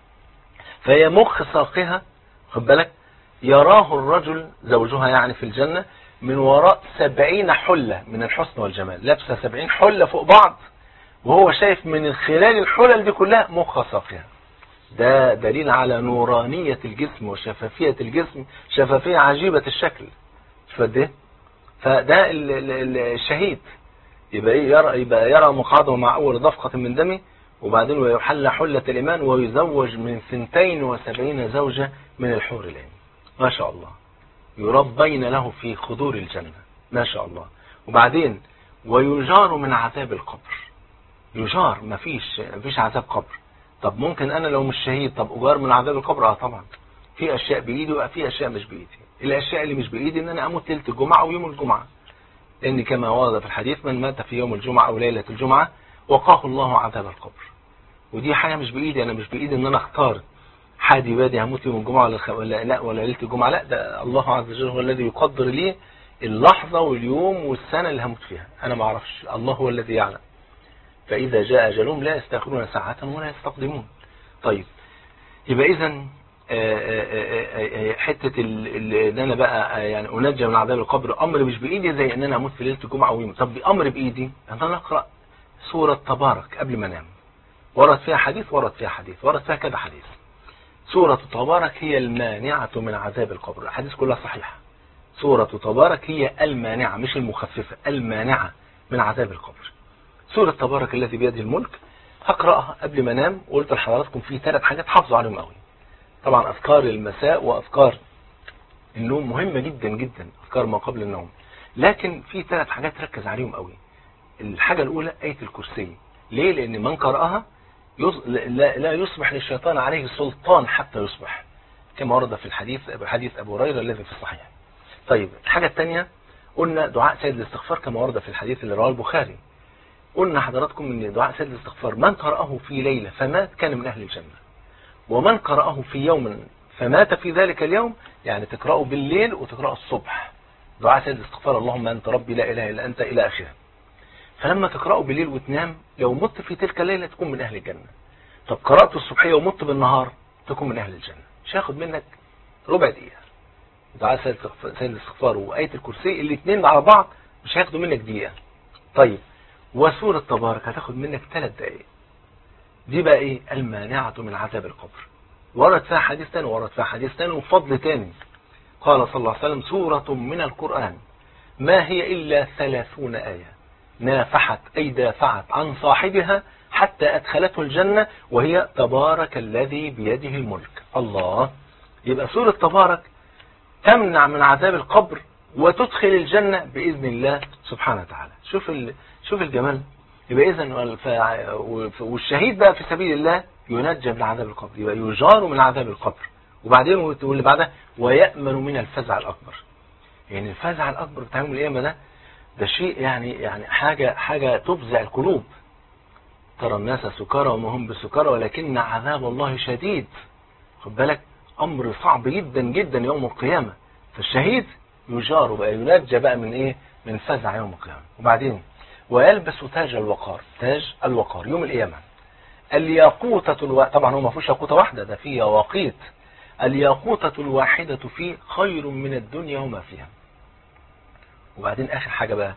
فهي مخ ساقها خد بالك يراه الرجل زوجها يعني في الجنه من وراء سبعين حلة من الحسن والجمال لابسة سبعين حلة فوق بعض وهو شايف من خلال الحلل دي كلها مخ ساقها ده دليل على نورانية الجسم وشفافية الجسم شفافية عجيبة الشكل شوف قد ايه فده ال ال الشهيد يبقى ايه يرى يبقى يرى مقعده مع اول ضفقة من دمه وبعدين ويحل حلة الإيمان ويزوج من ثنتين وسبعين زوجة من الحور العين ما شاء الله يربين له في خدور الجنة ما شاء الله وبعدين ويجار من عذاب القبر يجار مفيش مفيش عذاب قبر طب ممكن انا لو مش شهيد طب اجار من عذاب القبر اه طبعا في اشياء بايدي وفي اشياء مش بايدي الاشياء اللي مش بايدي ان انا اموت ليله الجمعه او يوم الجمعه لان كما ورد في الحديث من مات في يوم الجمعه او ليله الجمعه وقاه الله عذاب القبر ودي حاجه مش بايدي انا مش بايدي ان انا اختار حادي بادي هموت يوم الجمعه ولا ولا لا ولا ليله الجمعه لا ده الله عز وجل هو الذي يقدر لي اللحظه واليوم والسنه اللي هموت فيها انا ما اعرفش الله هو الذي يعلم فإذا جاء أجلهم لا يستأخرون ساعة ولا يستقدمون طيب يبقى إذا حتة ان انا بقى يعني انجى من عذاب القبر امر مش بايدي زي ان انا اموت في ليله الجمعه ويوم طب بامر بايدي ان انا اقرا سوره تبارك قبل ما انام ورد فيها حديث ورد فيها حديث ورد فيها كذا حديث سوره تبارك هي المانعه من عذاب القبر الاحاديث كلها صحيحه سوره تبارك هي المانعه مش المخففه المانعه من عذاب القبر سورة تبارك الذي بيده الملك هقرأها قبل ما انام وقلت لحضراتكم في ثلاث حاجات حافظوا عليهم قوي طبعا أذكار المساء وأذكار النوم مهمة جدا جدا أذكار ما قبل النوم لكن في ثلاث حاجات ركز عليهم قوي الحاجة الأولى آية الكرسي ليه لأن من قرأها يص... لا... لا يصبح للشيطان عليه سلطان حتى يصبح كما ورد في الحديث حديث أبو هريرة الذي في الصحيح طيب الحاجة الثانية قلنا دعاء سيد الاستغفار كما ورد في الحديث اللي رواه البخاري قلنا حضراتكم ان دعاء سيد الاستغفار من قرأه في ليلة فمات كان من أهل الجنة ومن قرأه في يوم فمات في ذلك اليوم يعني تقرأه بالليل وتقرأه الصبح دعاء سيد الاستغفار اللهم أنت ربي لا إله إلا أنت إلى آخره فلما تقرأه بالليل وتنام لو مت في تلك الليلة تكون من أهل الجنة طب قرأته الصبحية ومت بالنهار تكون من أهل الجنة مش هياخد منك ربع دقيقة دعاء سيد الاستغفار وآية الكرسي الاثنين على بعض مش هياخدوا منك دقيقة طيب وسورة تبارك هتاخد منك ثلاث دقائق دي بقى ايه المانعة من عذاب القبر ورد فيها حديث تاني ورد فيها حديث تاني وفضل تاني قال صلى الله عليه وسلم سورة من القرآن ما هي إلا ثلاثون آية نافحت أي دافعت عن صاحبها حتى أدخلته الجنة وهي تبارك الذي بيده الملك الله يبقى سورة تبارك تمنع من عذاب القبر وتدخل الجنة بإذن الله سبحانه وتعالى شوف شوف الجمال يبقى إذن والشهيد بقى في سبيل الله ينجى من عذاب القبر يبقى يجار من عذاب القبر وبعدين واللي بعدها ويأمن من الفزع الأكبر يعني الفزع الأكبر بتاع يوم القيامة ده ده شيء يعني يعني حاجة حاجة تفزع القلوب ترى الناس سكارى وما هم بسكارى ولكن عذاب الله شديد خد بالك أمر صعب جدا جدا يوم القيامة فالشهيد يجار بقى ينجى بقى من إيه من فزع يوم القيامة وبعدين ويلبس تاج الوقار تاج الوقار يوم القيامة الياقوتة الو... طبعا هو ما فيهوش ياقوتة واحدة ده فيه يواقيت الياقوتة الواحدة فيه خير من الدنيا وما فيها وبعدين آخر حاجة بقى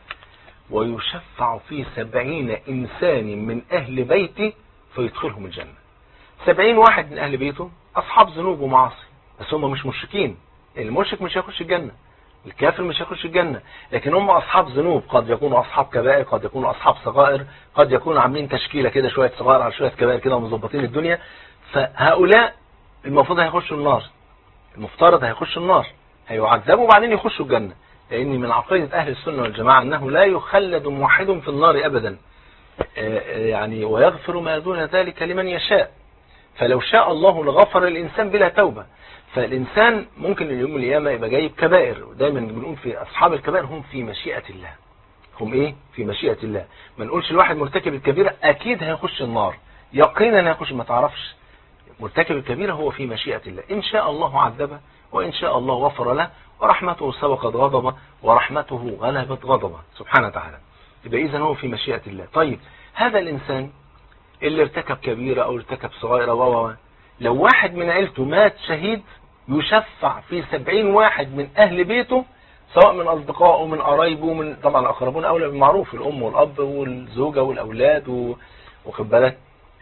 ويشفع في سبعين إنسان من أهل بيته فيدخلهم الجنة سبعين واحد من أهل بيته أصحاب ذنوب ومعاصي بس هم مش مشركين المشرك مش هيخش الجنة الكافر مش هيخش الجنة لكن هم أصحاب ذنوب قد يكونوا أصحاب كبائر قد يكونوا أصحاب صغائر قد يكونوا عاملين تشكيلة كده شوية صغائر على شوية كبائر كده ومظبطين الدنيا فهؤلاء المفروض هيخشوا النار المفترض هيخشوا النار هيعذبوا وبعدين يخشوا الجنة لأن من عقيدة أهل السنة والجماعة أنه لا يخلد موحد في النار أبدا يعني ويغفر ما دون ذلك لمن يشاء فلو شاء الله لغفر الإنسان بلا توبة فالإنسان ممكن يوم القيامة يبقى جايب كبائر ودايما بنقول في أصحاب الكبائر هم في مشيئة الله هم إيه في مشيئة الله ما نقولش الواحد مرتكب الكبيرة أكيد هيخش النار يقينا هيخش ما تعرفش مرتكب الكبيرة هو في مشيئة الله إن شاء الله عذبه وإن شاء الله غفر له ورحمته سبقت غضبه ورحمته غلبت غضبه سبحانه وتعالى يبقى إذا هو في مشيئة الله طيب هذا الإنسان اللي ارتكب كبيرة أو ارتكب صغيرة و لو واحد من عيلته مات شهيد يشفع في سبعين واحد من أهل بيته سواء من أصدقائه من قرايبه من طبعا الأقربون أولى بالمعروف الأم والأب والزوجة والأولاد واخد بالك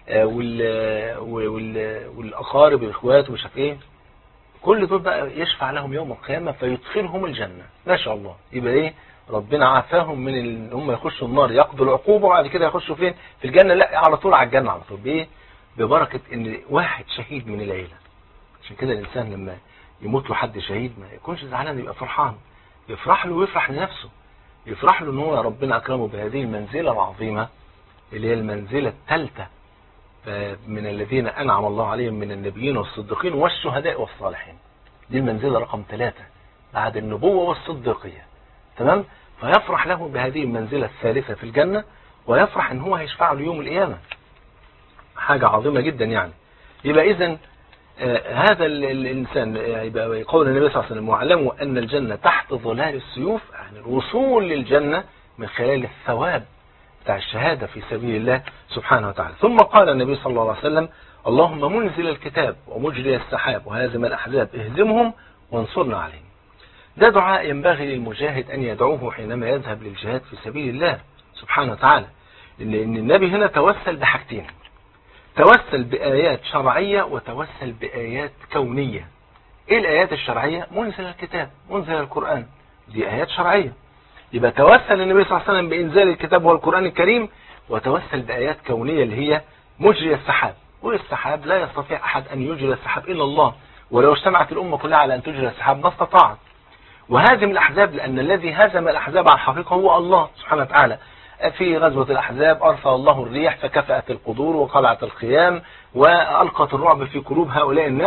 والأقارب والإخوات ومش عارف إيه كل دول بقى يشفع لهم يوم القيامة فيدخلهم الجنة ما شاء الله يبقى إيه ربنا عافاهم من ان هم يخشوا النار يقضوا العقوبة وبعد كده يخشوا فين في الجنة لا على طول على الجنة على طول بإيه ببركة ان واحد شهيد من العيلة عشان كده الإنسان لما يموت له حد شهيد ما يكونش زعلان يبقى فرحان يفرح له ويفرح لنفسه يفرح له ان هو ربنا أكرمه بهذه المنزلة العظيمة اللي هي المنزلة الثالثة من الذين أنعم الله عليهم من النبيين والصديقين والشهداء والصالحين دي المنزلة رقم ثلاثة بعد النبوة والصديقية تمام فيفرح له بهذه المنزلة الثالثة في الجنة ويفرح ان هو هيشفع له يوم القيامة حاجة عظيمة جدا يعني يبقى اذا آه هذا الإنسان يبقى يقول النبي صلى الله عليه وسلم واعلموا أن الجنة تحت ظلال السيوف يعني الوصول للجنة من خلال الثواب بتاع الشهادة في سبيل الله سبحانه وتعالى ثم قال النبي صلى الله عليه وسلم اللهم منزل الكتاب ومجري السحاب وهازم الأحزاب اهزمهم وانصرنا عليهم ده دعاء ينبغي للمجاهد أن يدعوه حينما يذهب للجهاد في سبيل الله سبحانه وتعالى لأن النبي هنا توسل بحاجتين توسل بآيات شرعية وتوسل بآيات كونية إيه الآيات الشرعية منزل الكتاب منزل القرآن دي آيات شرعية يبقى توسل النبي صلى الله عليه وسلم بإنزال الكتاب والقرآن الكريم وتوسل بآيات كونية اللي هي مجري السحاب والسحاب لا يستطيع أحد أن يجري السحاب إلا الله ولو اجتمعت الأمة كلها على أن تجري السحاب ما استطاعت وهازم الأحزاب لأن الذي هزم الأحزاب على الحقيقة هو الله سبحانه وتعالى في غزوة الأحزاب أرسل الله الريح فكفأت القدور وقلعت الخيام وألقت الرعب في قلوب هؤلاء الناس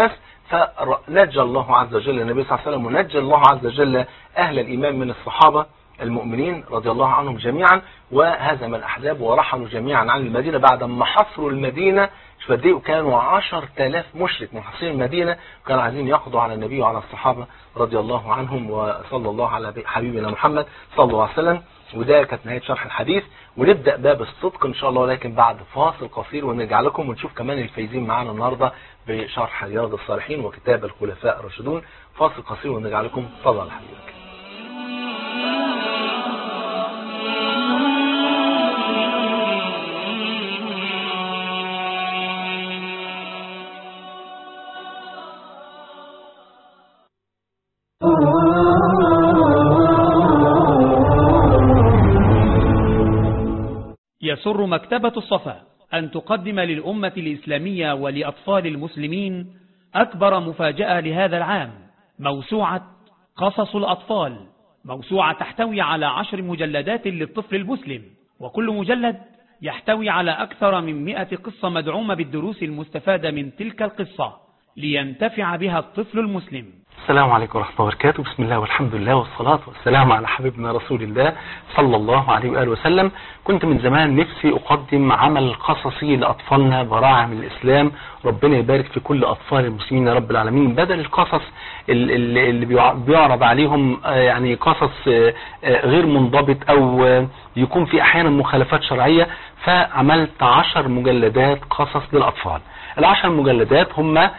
فنجى الله عز وجل النبي صلى الله عليه وسلم ونجى الله عز وجل أهل الإيمان من الصحابة المؤمنين رضي الله عنهم جميعا وهزم الأحزاب ورحلوا جميعا عن المدينة بعد ما حصروا المدينة شوف قد ايه كانوا 10000 مشرك محاصرين المدينة وكانوا عايزين يقضوا على النبي وعلى الصحابة رضي الله عنهم وصلى الله على حبيبنا محمد صلى الله عليه وسلم وده كانت نهاية شرح الحديث ونبدأ باب الصدق ان شاء الله ولكن بعد فاصل قصير ونرجع لكم ونشوف كمان الفايزين معانا النهاردة بشرح رياض الصالحين وكتاب الخلفاء الراشدون فاصل قصير ونرجع لكم صلى على حبيبك يسر مكتبة الصفا أن تقدم للأمة الإسلامية ولأطفال المسلمين أكبر مفاجأة لهذا العام موسوعة قصص الأطفال موسوعة تحتوي على عشر مجلدات للطفل المسلم وكل مجلد يحتوي على أكثر من مئة قصة مدعومة بالدروس المستفادة من تلك القصة لينتفع بها الطفل المسلم السلام عليكم ورحمة الله وبركاته بسم الله والحمد لله والصلاة والسلام على حبيبنا رسول الله صلى الله عليه وآله وسلم كنت من زمان نفسي أقدم عمل قصصي لأطفالنا براعم الإسلام ربنا يبارك في كل أطفال المسلمين يا رب العالمين بدل القصص اللي بيعرض عليهم يعني قصص غير منضبط أو يكون في أحيانا مخالفات شرعية فعملت عشر مجلدات قصص للأطفال العشر مجلدات هم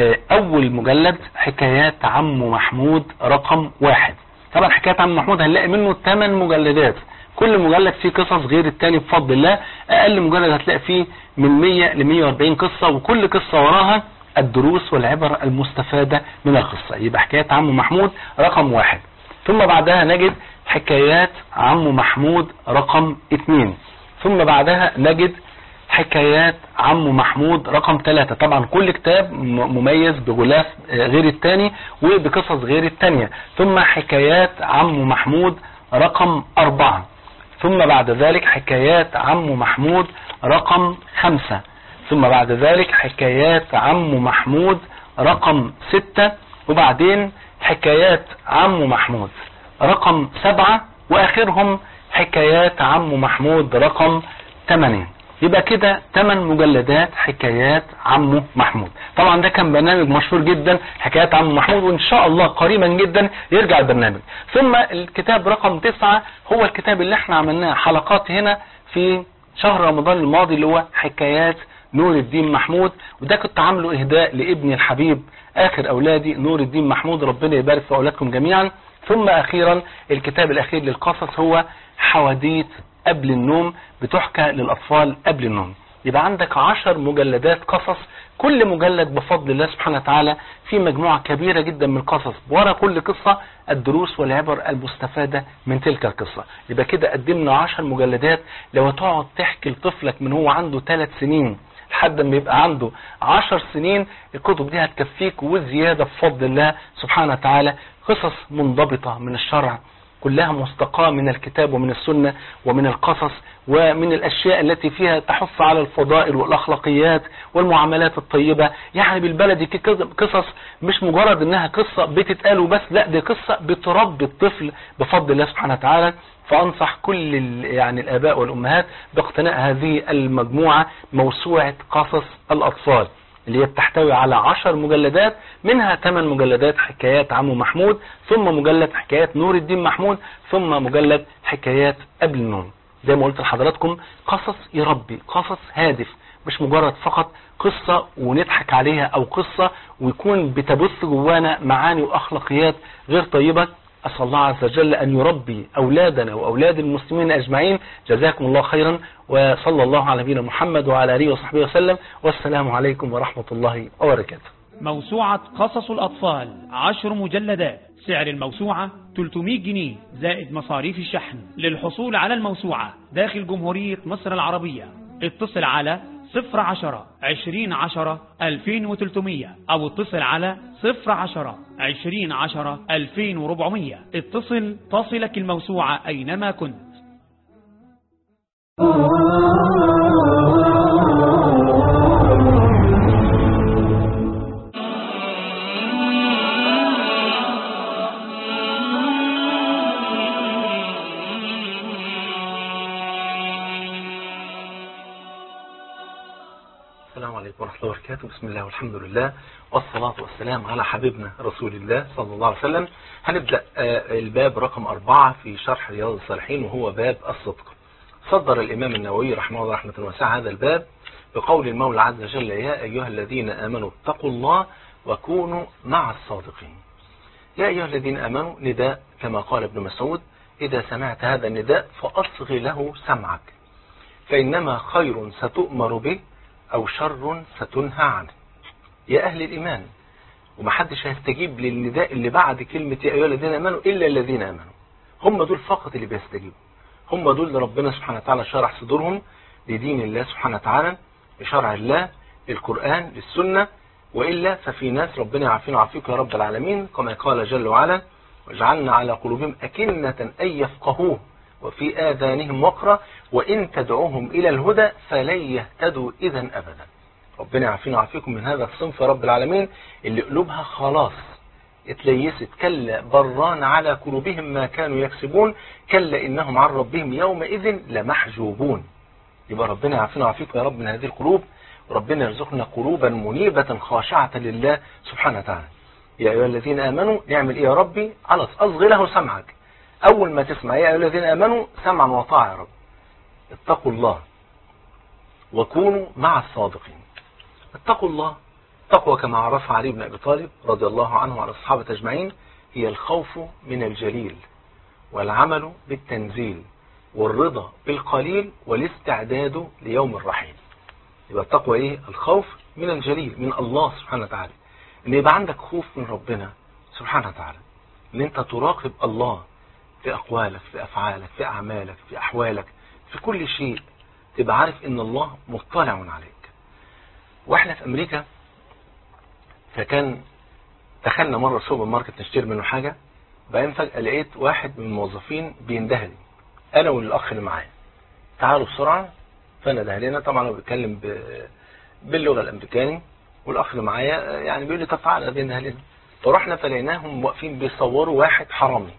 اول مجلد حكايات عم محمود رقم واحد طبعا حكايات عم محمود هنلاقي منه 8 مجلدات كل مجلد فيه قصص غير التاني بفضل الله اقل مجلد هتلاقي فيه من 100 ل 140 قصة وكل قصة وراها الدروس والعبر المستفادة من القصة يبقى حكايات عم محمود رقم واحد ثم بعدها نجد حكايات عم محمود رقم اثنين ثم بعدها نجد حكايات عم محمود رقم ثلاثة طبعا كل كتاب مميز بغلاف غير التاني وبقصص غير التانية ثم حكايات عم محمود رقم أربعة ثم بعد ذلك حكايات عم محمود رقم خمسة ثم بعد ذلك حكايات عم محمود رقم ستة وبعدين حكايات عم محمود رقم سبعة واخرهم حكايات عم محمود رقم ثمانية يبقى كده 8 مجلدات حكايات عمه محمود طبعا ده كان برنامج مشهور جدا حكايات عمه محمود وان شاء الله قريبا جدا يرجع البرنامج ثم الكتاب رقم 9 هو الكتاب اللي احنا عملناه حلقات هنا في شهر رمضان الماضي اللي هو حكايات نور الدين محمود وده كنت عامله اهداء لابني الحبيب اخر اولادي نور الدين محمود ربنا يبارك في اولادكم جميعا ثم اخيرا الكتاب الاخير للقصص هو حواديت قبل النوم بتحكى للأطفال قبل النوم يبقى عندك عشر مجلدات قصص كل مجلد بفضل الله سبحانه وتعالى في مجموعة كبيرة جدا من القصص ورا كل قصة الدروس والعبر المستفادة من تلك القصة يبقى كده قدمنا عشر مجلدات لو تقعد تحكي لطفلك من هو عنده ثلاث سنين لحد ما يبقى عنده عشر سنين الكتب دي هتكفيك وزيادة بفضل الله سبحانه وتعالى قصص منضبطة من الشرع كلها مستقاة من الكتاب ومن السنة ومن القصص ومن الأشياء التي فيها تحث على الفضائل والأخلاقيات والمعاملات الطيبة يعني بالبلدي في قصص مش مجرد انها قصة بتتقال وبس لا دي قصة بتربي الطفل بفضل الله سبحانه وتعالى فأنصح كل يعني الآباء والأمهات باقتناء هذه المجموعة موسوعة قصص الأطفال اللي هي بتحتوي على عشر مجلدات منها ثمان مجلدات حكايات عمو محمود ثم مجلد حكايات نور الدين محمود ثم مجلد حكايات قبل النوم زي ما قلت لحضراتكم قصص يربي قصص هادف مش مجرد فقط قصة ونضحك عليها او قصة ويكون بتبث جوانا معاني واخلاقيات غير طيبة أسأل الله عز وجل أن يربي أولادنا وأولاد المسلمين أجمعين جزاكم الله خيرا وصلى الله على نبينا محمد وعلى آله وصحبه وسلم والسلام عليكم ورحمة الله وبركاته موسوعة قصص الأطفال عشر مجلدات سعر الموسوعة 300 جنيه زائد مصاريف الشحن للحصول على الموسوعة داخل جمهورية مصر العربية اتصل على صفر عشرة عشرين عشرة ألفين وتلتمية أو اتصل على صفر عشرة عشرين عشرة ألفين وربعمية اتصل تصلك الموسوعة أينما كنت عليكم ورحمة الله وبركاته بسم الله والحمد لله والصلاة والسلام على حبيبنا رسول الله صلى الله عليه وسلم هنبدأ الباب رقم أربعة في شرح رياض الصالحين وهو باب الصدق صدر الإمام النووي رحمه الله رحمة واسعة هذا الباب بقول المولى عز وجل يا أيها الذين آمنوا اتقوا الله وكونوا مع الصادقين يا أيها الذين آمنوا نداء كما قال ابن مسعود إذا سمعت هذا النداء فأصغ له سمعك فإنما خير ستؤمر به أو شر ستنهى عنه يا أهل الإيمان ومحدش هيستجيب للنداء اللي بعد كلمة يا أيها الذين آمنوا إلا الذين آمنوا هم دول فقط اللي بيستجيبوا هم دول اللي ربنا سبحانه وتعالى شرح صدورهم لدين الله سبحانه وتعالى لشرع الله للقرآن للسنة وإلا ففي ناس ربنا يعافينا ويعافيك يا رب العالمين كما قال جل وعلا وجعلنا على قلوبهم أكنة أن يفقهوه وفي آذانهم وقرا وإن تدعوهم إلى الهدى فلن يهتدوا إذا أبدا ربنا يعافينا ويعافيكم من هذا الصنف يا رب العالمين اللي قلوبها خلاص اتليست كلا بران على قلوبهم ما كانوا يكسبون كلا إنهم عن ربهم يومئذ لمحجوبون يبقى ربنا يعافينا ويعافيكم يا رب من هذه القلوب وربنا يرزقنا قلوبا منيبة خاشعة لله سبحانه وتعالى يا أيها الذين آمنوا نعمل إيه يا ربي خلاص أصغي له سمعك أول ما تسمع يا أيها الذين آمنوا سمعا وطاعة يا رب اتقوا الله وكونوا مع الصادقين اتقوا الله تقوى كما عرفها علي بن أبي طالب رضي الله عنه وعلى الصحابة أجمعين هي الخوف من الجليل والعمل بالتنزيل والرضا بالقليل والاستعداد ليوم الرحيل يبقى التقوى ايه الخوف من الجليل من الله سبحانه وتعالى ان يبقى عندك خوف من ربنا سبحانه وتعالى ان انت تراقب الله في اقوالك في افعالك في اعمالك في احوالك في كل شيء تبقى عارف ان الله مطلع عليك واحنا في امريكا فكان دخلنا مرة سوبر ماركت نشتري منه حاجة بعدين فجأة لقيت واحد من الموظفين بيندهلي انا والاخ اللي معايا تعالوا بسرعة فانا دهلنا طبعا هو بيتكلم ب... باللغة الامريكاني والاخ اللي معايا يعني بيقول لي طب تعالى بيندهلنا فرحنا فلقيناهم واقفين بيصوروا واحد حرامي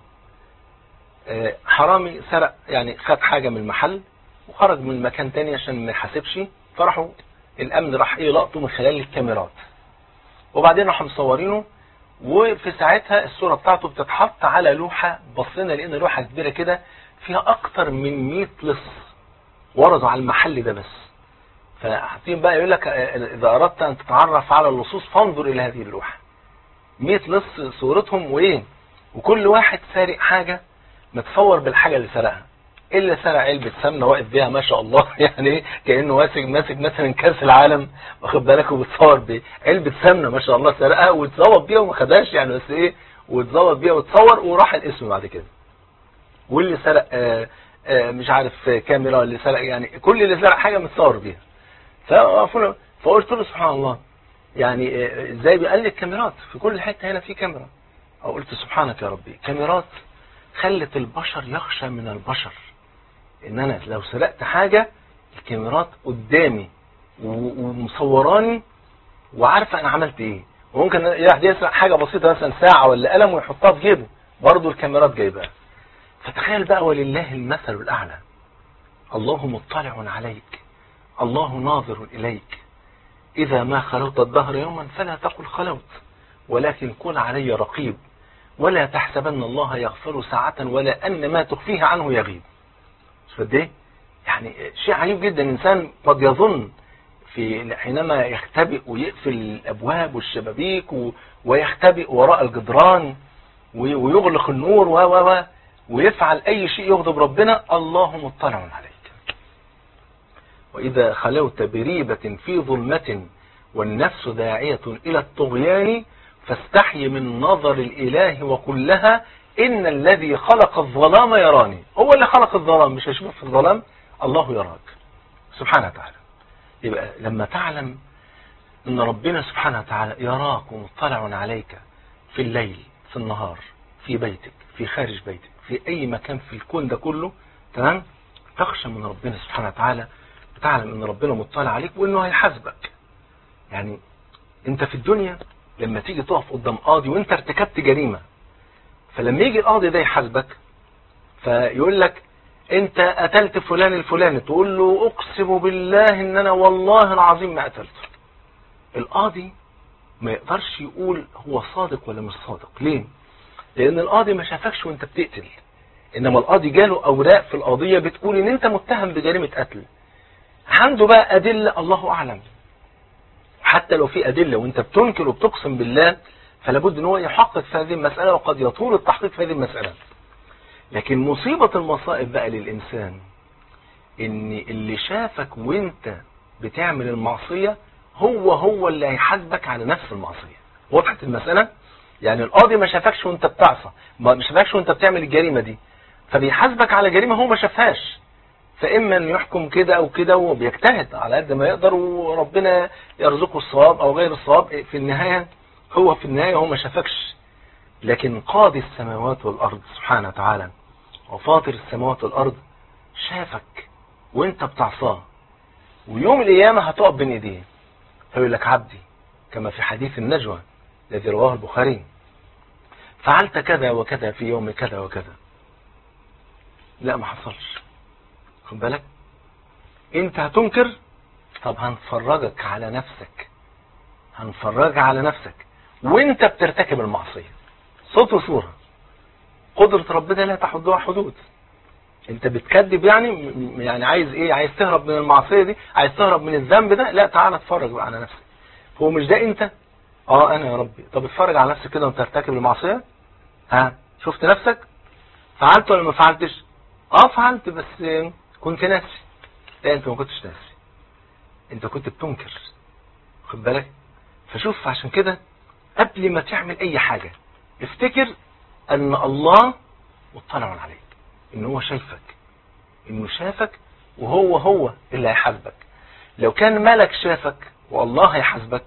حرامي سرق يعني خد حاجة من المحل وخرج من مكان تاني عشان ما يحاسبش فراحوا الامن راح ايه لقطه من خلال الكاميرات وبعدين راحوا مصورينه وفي ساعتها الصورة بتاعته بتتحط على لوحة بصينا لقينا لوحة كبيرة كده فيها اكتر من 100 لص ورزوا على المحل ده بس فحاطين بقى يقول لك اذا اردت ان تتعرف على اللصوص فانظر الى هذه اللوحة 100 لص صورتهم وايه وكل واحد سارق حاجة متصور بالحاجة اللي سرقها اللي سرق علبة سمنة واقف بيها ما شاء الله يعني كأنه ماسك ماسك مثلا كاس العالم واخد بالك وبتصور بعلبة سمنة ما شاء الله سرقها واتظبط بيها وما خدهاش يعني بس ايه واتظبط بيها وتصور وراح الاسم بعد كده واللي سرق آآ آآ مش عارف كاميرا اللي سرق يعني كل اللي سرق حاجة متصور بيها فقلت له سبحان الله يعني ازاي بيقال لي الكاميرات في كل حتة هنا في كاميرا او قلت سبحانك يا ربي كاميرات خلت البشر يخشى من البشر ان انا لو سرقت حاجة الكاميرات قدامي ومصوراني وعارفة انا عملت ايه وممكن واحد يسرق حاجة بسيطة مثلا ساعة ولا قلم ويحطها في جيبه برضه الكاميرات جايبها فتخيل بقى ولله المثل الاعلى الله مطلع عليك الله ناظر اليك اذا ما خلوت الدهر يوما فلا تقل خلوت ولكن كن علي رقيب ولا تحسبن الله يغفر ساعة ولا أن ما تخفيه عنه يغيب قد ايه يعني شيء عجيب جدا الانسان قد يظن في حينما يختبئ ويقفل الابواب والشبابيك ويختبئ وراء الجدران ويغلق النور و و ويفعل اي شيء يغضب ربنا الله مطلع عليك واذا خلوت بريبة في ظلمة والنفس داعية الى الطغيان فاستحي من نظر الاله وقل لها إن الذي خلق الظلام يراني هو اللي خلق الظلام مش هيشوفك في الظلام الله يراك سبحانه وتعالى يبقى لما تعلم ان ربنا سبحانه وتعالى يراك ومطلع عليك في الليل في النهار في بيتك في خارج بيتك في اي مكان في الكون ده كله تمام تخشى من ربنا سبحانه وتعالى وتعلم ان ربنا مطلع عليك وانه هيحاسبك يعني انت في الدنيا لما تيجي تقف قدام قاضي وانت ارتكبت جريمه فلما يجي القاضي ده يحاسبك فيقول لك انت قتلت فلان الفلاني تقول له اقسم بالله ان انا والله العظيم ما قتلته القاضي ما يقدرش يقول هو صادق ولا مش صادق ليه لان القاضي ما شافكش وانت بتقتل انما القاضي جاله اوراق في القضيه بتقول ان انت متهم بجريمه قتل عنده بقى ادله الله اعلم حتى لو في ادله وانت بتنكر وبتقسم بالله فلا بد ان هو يحقق في هذه المساله وقد يطول التحقيق في هذه المساله لكن مصيبه المصائب بقى للانسان ان اللي شافك وانت بتعمل المعصيه هو هو اللي هيحاسبك على نفس المعصيه وضحت المساله يعني القاضي ما شافكش وانت بتعصى ما شافكش وانت بتعمل الجريمه دي فبيحاسبك على جريمه هو ما شافهاش فاما ان يحكم كده او كده وبيجتهد على قد ما يقدر وربنا يرزقه الصواب او غير الصواب في النهايه هو في النهايه هو ما شافكش لكن قاضي السماوات والارض سبحانه وتعالى وفاطر السماوات والارض شافك وانت بتعصاه ويوم القيامه هتقف بين ايديه فيقول لك عبدي كما في حديث النجوى الذي رواه البخاري فعلت كذا وكذا في يوم كذا وكذا لا ما حصلش خد بالك انت هتنكر طب هنفرجك على نفسك هنفرجك على نفسك وانت بترتكب المعصية صوت وصورة قدرة ربنا لا تحدها حدود انت بتكذب يعني يعني عايز ايه عايز تهرب من المعصية دي عايز تهرب من الذنب ده لا تعالى اتفرج بقى على نفسك هو مش ده انت اه انا يا ربي طب اتفرج على نفسك كده وانت ترتكب المعصية ها شفت نفسك فعلت ولا ما فعلتش اه فعلت بس كنت ناسي لا انت ما كنتش ناسي انت كنت بتنكر خد بالك فشوف عشان كده قبل ما تعمل اي حاجة افتكر ان الله مطلع عليك ان هو شايفك انه شافك وهو هو اللي هيحاسبك لو كان ملك شافك والله هيحاسبك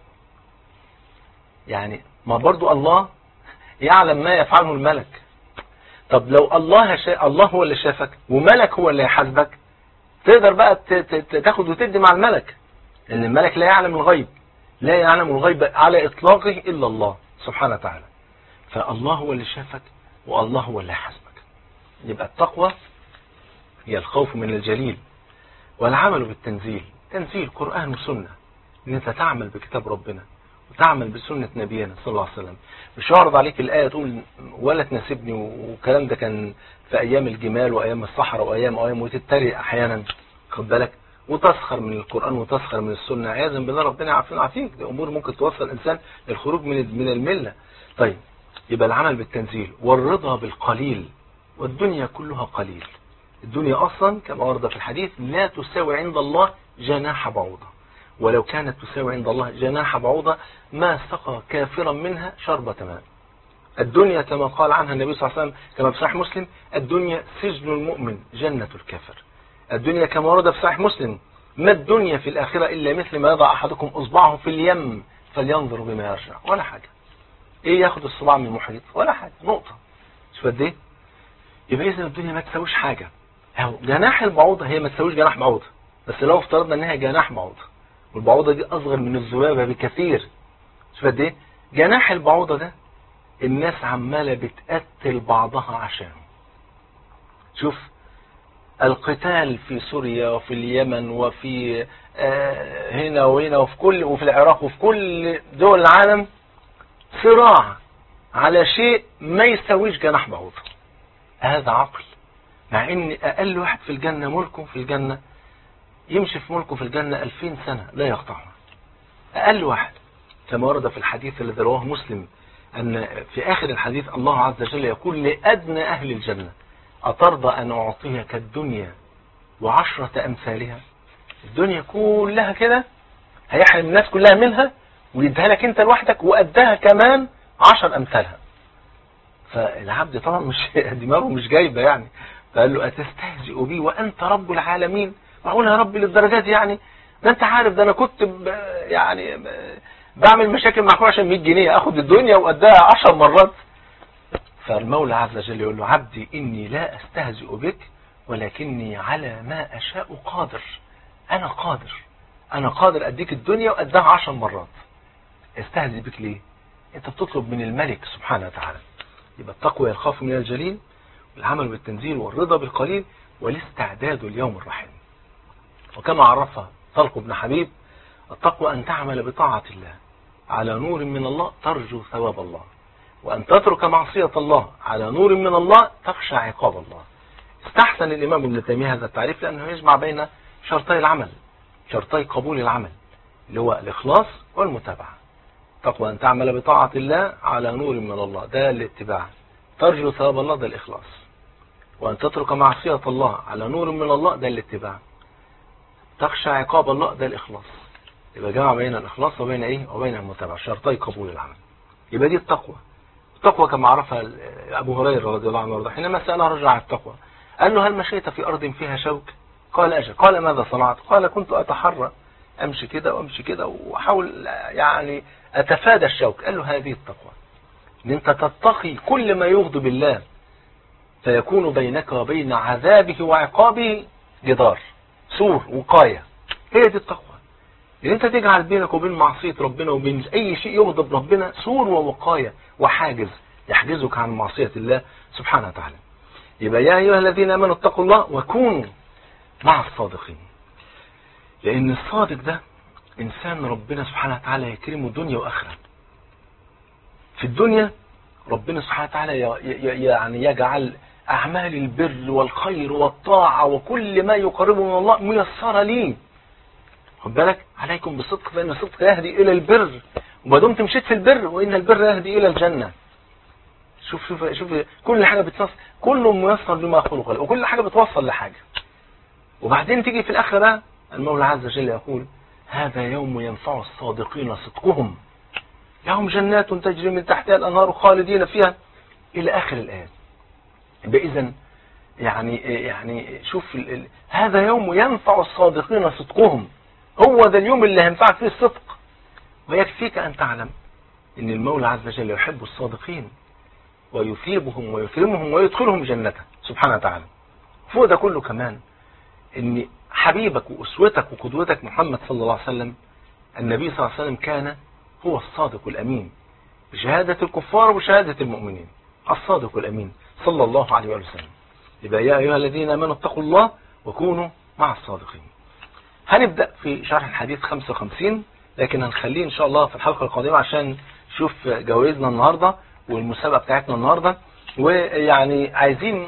يعني ما برضو الله يعلم ما يفعله الملك طب لو الله شا... الله هو اللي شافك وملك هو اللي يحاسبك تقدر بقى ت... ت... تاخد وتدي مع الملك لان الملك لا يعلم الغيب لا يعلم الغيب على اطلاقه الا الله سبحانه وتعالى فالله هو اللي شافك والله هو اللي يحاسبك يبقى التقوى هي الخوف من الجليل والعمل بالتنزيل تنزيل قرآن وسنة ان انت تعمل بكتاب ربنا وتعمل بسنة نبينا صلى الله عليه وسلم مش هعرض عليك الآية تقول ولا تناسبني والكلام ده كان في أيام الجمال وأيام الصحراء وأيام أيام وتتريق أحيانا خد بالك وتسخر من القرآن وتسخر من السنة عياذا بالله ربنا يعافينا ويعافيك دي أمور ممكن توصل الإنسان للخروج من من الملة طيب يبقى العمل بالتنزيل والرضا بالقليل والدنيا كلها قليل الدنيا أصلا كما ورد في الحديث لا تساوي عند الله جناح بعوضة ولو كانت تساوي عند الله جناح بعوضة ما سقى كافرا منها شربة ماء الدنيا كما قال عنها النبي صلى الله عليه وسلم كما في صحيح مسلم الدنيا سجن المؤمن جنة الكافر الدنيا كما ورد في صحيح مسلم ما الدنيا في الآخرة إلا مثل ما يضع أحدكم أصبعه في اليم فلينظر بما يرجع ولا حاجة إيه ياخد الصباع من المحيط ولا حاجة نقطة شوف قد إيه يبقى إذا الدنيا ما تساويش حاجة أهو جناح البعوضة هي ما تساويش جناح بعوضة بس لو افترضنا إنها جناح بعوضة والبعوضة دي أصغر من الذبابة بكثير شوف قد إيه جناح البعوضة ده الناس عمالة بتقتل بعضها عشانه شوف القتال في سوريا وفي اليمن وفي آه هنا وهنا وفي كل وفي العراق وفي كل دول العالم صراع على شيء ما يساويش جناح بعوضة هذا عقل مع ان اقل واحد في الجنة ملكه في الجنة يمشي في ملكه في الجنة ألفين سنة لا يقطعها أقل واحد كما ورد في الحديث الذي رواه مسلم أن في آخر الحديث الله عز وجل يقول لأدنى أهل الجنة أترضى أن أعطيك الدنيا وعشرة أمثالها الدنيا كلها كده هيحرم الناس كلها منها ويديها لك أنت لوحدك وقدها كمان عشر أمثالها فالعبد طبعا مش دماغه مش جايبة يعني فقال له أتستهزئ بي وأنت رب العالمين معقول يا رب للدرجات يعني ده أنت عارف ده أنا كنت يعني بعمل مشاكل مع اخويا عشان 100 جنيه اخد الدنيا واديها 10 مرات فالمولى عز وجل يقول له عبدي اني لا استهزئ بك ولكني على ما اشاء قادر انا قادر انا قادر اديك الدنيا واديها 10 مرات استهزئ بك ليه انت بتطلب من الملك سبحانه وتعالى يبقى التقوى الخوف من الجليل والعمل بالتنزيل والرضا بالقليل والاستعداد اليوم الرحيم وكما عرفها طلق بن حبيب التقوى أن تعمل بطاعة الله على نور من الله ترجو ثواب الله وأن تترك معصية الله على نور من الله تخشى عقاب الله استحسن الإمام ابن تيمية هذا التعريف لأنه يجمع بين شرطي العمل شرطي قبول العمل اللي هو الإخلاص والمتابعة تقوى أن تعمل بطاعة الله على نور من الله ده الاتباع ترجو ثواب الله ده الإخلاص وأن تترك معصية الله على نور من الله ده الاتباع تخشى عقاب الله ده الإخلاص يبقى جمع بين الإخلاص وبين إيه وبين المتابعة شرطي قبول العمل يبقى دي التقوى التقوى كما عرفها أبو هريرة رضي الله عنه وارضاه حينما سأل رجل عن التقوى قال له هل مشيت في أرض فيها شوك قال أجل قال ماذا صنعت قال كنت أتحرى أمشي كده وأمشي كده وأحاول يعني أتفادى الشوك قال له هذه التقوى ان انت تتقي كل ما يغضب الله فيكون بينك وبين عذابه وعقابه جدار سور وقاية هي دي التقوى ان انت تجعل بينك وبين معصية ربنا وبين اي شيء يغضب ربنا سور ووقاية وحاجز يحجزك عن معصية الله سبحانه وتعالى يبقى يا ايها الذين امنوا اتقوا الله وكونوا مع الصادقين لان الصادق ده انسان ربنا سبحانه وتعالى يكرمه دنيا واخره في الدنيا ربنا سبحانه وتعالى يعني يجعل أعمال البر والخير والطاعة وكل ما يقربه من الله ميسرة ليه خد بالك عليكم بالصدق فإن الصدق يهدي إلى البر وما دمت مشيت في البر وإن البر يهدي إلى الجنة شوف شوف شوف كل حاجة بتصل كله ميسر لما خلق له وكل حاجة بتوصل لحاجة وبعدين تيجي في الآخرة بقى المولى عز وجل يقول هذا يوم ينفع الصادقين صدقهم لهم جنات تجري من تحتها الأنهار خالدين فيها إلى آخر الآيات إذا يعني يعني شوف ال ال هذا يوم ينفع الصادقين صدقهم هو ده اليوم اللي هينفع فيه الصدق ويكفيك أن تعلم أن المولى عز وجل يحب الصادقين ويثيبهم ويكرمهم ويدخلهم جنته سبحانه وتعالى فوق ده كله كمان أن حبيبك وأسوتك وقدوتك محمد صلى الله عليه وسلم النبي صلى الله عليه وسلم كان هو الصادق الأمين بشهادة الكفار وشهادة المؤمنين الصادق الأمين صلى الله عليه وسلم يبقى يا أيها الذين آمنوا اتقوا الله وكونوا مع الصادقين هنبدأ في شرح الحديث 55 لكن هنخليه إن شاء الله في الحلقة القادمة عشان نشوف جوائزنا النهاردة والمسابقة بتاعتنا النهاردة ويعني عايزين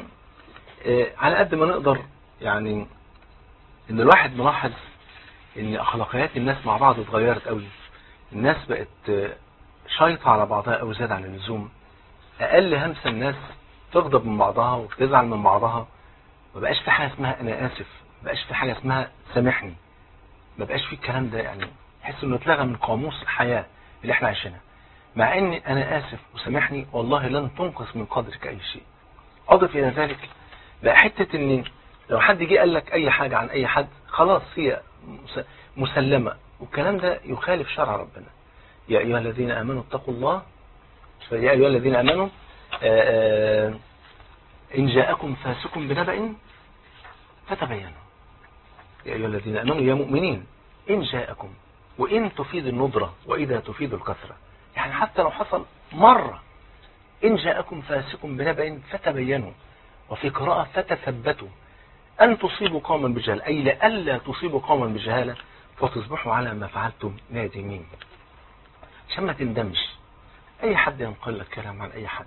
على قد ما نقدر يعني ان الواحد ملاحظ ان اخلاقيات الناس مع بعض اتغيرت قوي الناس بقت شايطة على بعضها او زاد عن اللزوم اقل همسة الناس تغضب من بعضها وتزعل من بعضها ما بقاش في حاجة اسمها انا اسف ما بقاش في حاجة اسمها سامحني ما بقاش في الكلام ده يعني تحس انه اتلغى من قاموس الحياة اللي احنا عايشينها مع ان انا اسف وسامحني والله لن تنقص من قدرك اي شيء اضف الى ذلك بقى حتة ان لو حد جه قال لك اي حاجة عن اي حد خلاص هي مسلمة والكلام ده يخالف شرع ربنا يا ايها الذين امنوا اتقوا الله يا ايها الذين امنوا آآ آآ ان جاءكم فاسق بنبأ فتبينوا يا ايها الذين امنوا يا مؤمنين ان جاءكم وان تفيد الندرة واذا تفيد الكثرة يعني حتى لو حصل مرة ان جاءكم فاسق بنبأ فتبينوا وفي قراءة فتثبتوا أن تصيبوا قوما بجهالة أي لألا تصيبوا قوما بجهالة فتصبحوا على ما فعلتم نادمين عشان ما تندمش أي حد ينقل لك كلام عن أي حد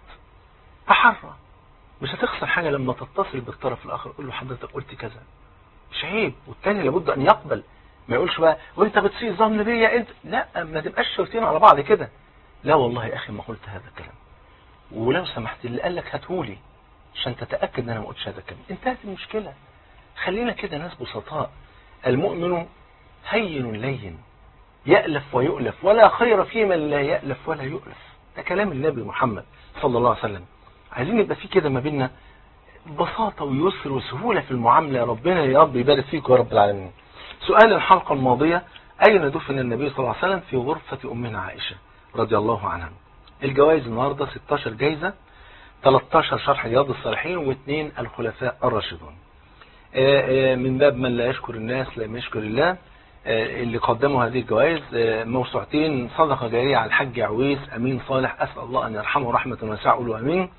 تحرى مش هتخسر حاجة لما تتصل بالطرف الآخر قول له حضرتك قلت كذا مش عيب والتاني لابد أن يقبل ما يقولش بقى وانت بتسيء ظن بيا انت لا ما تبقاش شرطين على بعض كده لا والله يا أخي ما قلت هذا الكلام ولو سمحت اللي قال لك هاتهولي عشان تتأكد ان انا ما قلتش هذا الكلام انتهت المشكلة خلينا كده ناس بسطاء المؤمن هين لين يألف ويؤلف ولا خير في من لا يألف ولا يؤلف ده كلام النبي محمد صلى الله عليه وسلم عايزين يبقى في كده ما بيننا بساطة ويسر وسهولة في المعاملة يا ربنا يا رب يبارك فيك يا رب العالمين سؤال الحلقة الماضية أين دفن النبي صلى الله عليه وسلم في غرفة أمنا عائشة رضي الله عنها الجوائز النهاردة 16 جايزة 13 شرح رياض الصالحين واثنين الخلفاء الراشدون من باب من لا يشكر الناس لم يشكر الله اللي قدموا هذه الجوائز موسوعتين صدقة جارية على الحاج عويس أمين صالح أسأل الله أن يرحمه رحمة واسعة قولوا أمين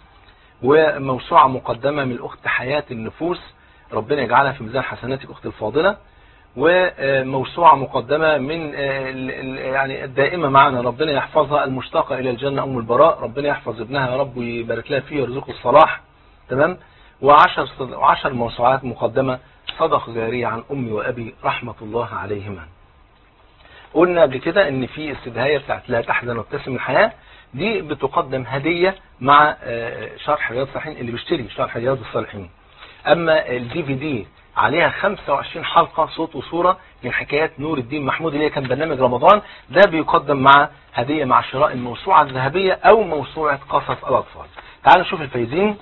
وموسوعة مقدمة من الأخت حياة النفوس ربنا يجعلها في ميزان حسناتك أختي الفاضلة وموسوعة مقدمة من يعني الدائمة معنا ربنا يحفظها المشتاقة إلى الجنة أم البراء ربنا يحفظ ابنها يا رب ويبارك لها فيه ويرزقه الصلاح تمام وعشر, وعشر موسوعات مقدمة صدقة جارية عن أمي وأبي رحمة الله عليهما قلنا قبل كده ان في استدهاية بتاعت لا تحزن وابتسم الحياة دي بتقدم هدية مع شرح رياض الصالحين اللي بيشتري شرح رياض الصالحين اما الدي في دي عليها 25 حلقة صوت وصورة من حكايات نور الدين محمود اللي كان برنامج رمضان ده بيقدم مع هدية مع شراء الموسوعة الذهبية او موسوعة قصص الاطفال تعالوا نشوف الفايزين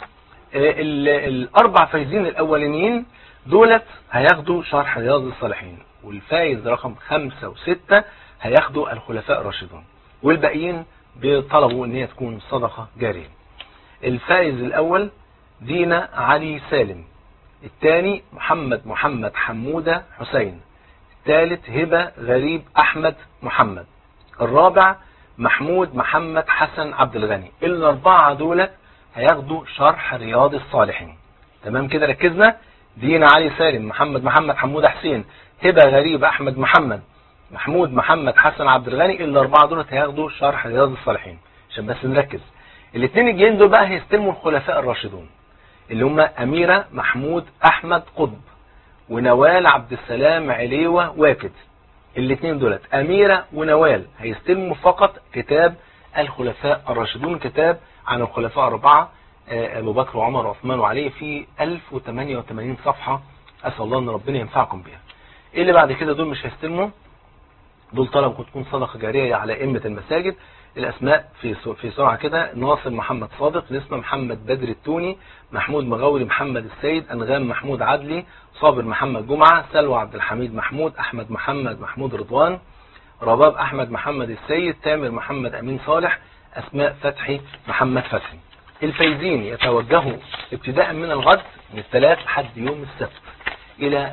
الاربع فايزين الاولانيين دولت هياخدوا شرح رياض الصالحين والفايز رقم خمسة وستة هياخدوا الخلفاء الراشدون والباقيين بيطلبوا ان هي تكون صدقة جارية الفائز الاول دينا علي سالم الثاني محمد محمد حمودة حسين الثالث هبة غريب احمد محمد الرابع محمود محمد حسن عبد الغني الاربعة دولت هياخدوا شرح رياض الصالحين تمام كده ركزنا دينا علي سالم محمد محمد حمودة حسين هبة غريب احمد محمد محمود محمد حسن عبد الغني الاربعه دول هياخدوا شرح رياض الصالحين عشان بس نركز الاثنين الجايين دول بقى هيستلموا الخلفاء الراشدون اللي هم اميره محمود احمد قطب ونوال عبد السلام عليوه واكد الاثنين دولت اميره ونوال هيستلموا فقط كتاب الخلفاء الراشدون كتاب عن الخلفاء الاربعه ابو بكر وعمر وعثمان وعلي في 1088 صفحه اسال الله ان ربنا ينفعكم بها ايه اللي بعد كده دول مش هيستلموا دول طلبوا تكون صدقه جاريه على ائمه المساجد الاسماء في في سرعه كده ناصر محمد صادق نسمه محمد بدر التوني محمود مغاوري محمد السيد انغام محمود عدلي صابر محمد جمعه سلوى عبد الحميد محمود احمد محمد محمود رضوان رباب احمد محمد السيد تامر محمد امين صالح اسماء فتحي محمد فتحي الفايزين يتوجهوا ابتداء من الغد من الثلاث لحد يوم السبت الى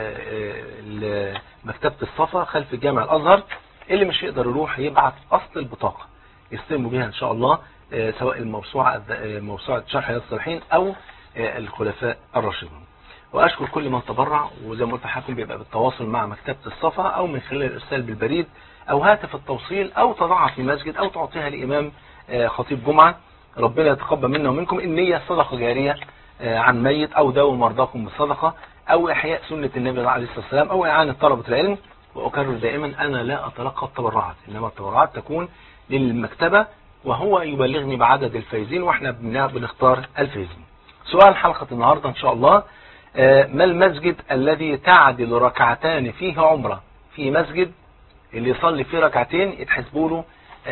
مكتبة الصفا خلف الجامع الازهر اللي مش يقدر يروح يبعت اصل البطاقة يستلموا بيها ان شاء الله سواء الموسوعة موسوعة شرح رياض الصالحين او الخلفاء الراشدون واشكر كل من تبرع وزي ما قلت لحضراتكم بيبقى بالتواصل مع مكتبة الصفا او من خلال الارسال بالبريد او هاتف التوصيل او تضعها في مسجد او تعطيها لامام خطيب جمعة ربنا يتقبل منا ومنكم النية صدقة جارية عن ميت او داووا مرضاكم بالصدقة او احياء سنة النبي عليه الصلاة والسلام او اعانة طلبة العلم واكرر دائما انا لا اتلقى التبرعات انما التبرعات تكون للمكتبة وهو يبلغني بعدد الفايزين واحنا بنختار الفايزين سؤال حلقة النهاردة ان شاء الله ما المسجد الذي تعدل ركعتان فيه عمرة في مسجد اللي يصلي فيه ركعتين يتحسبوا له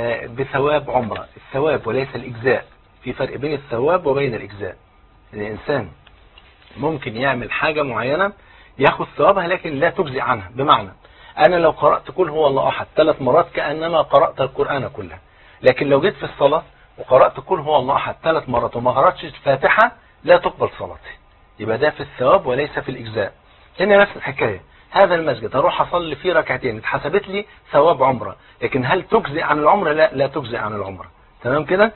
بثواب عمرة الثواب وليس الإجزاء في فرق بين الثواب وبين الإجزاء الإنسان ممكن يعمل حاجة معينة ياخد ثوابها لكن لا تجزي عنها بمعنى أنا لو قرأت كل هو الله أحد ثلاث مرات كأنما قرأت القرآن كله لكن لو جيت في الصلاة وقرأت كل هو الله أحد ثلاث مرات وما قرأتش الفاتحة لا تقبل صلاتي يبقى ده في الثواب وليس في الإجزاء هنا نفس الحكاية هذا المسجد هروح أصلي فيه ركعتين اتحسبت لي ثواب عمرة لكن هل تجزئ عن العمرة لا لا تجزئ عن العمرة تمام كده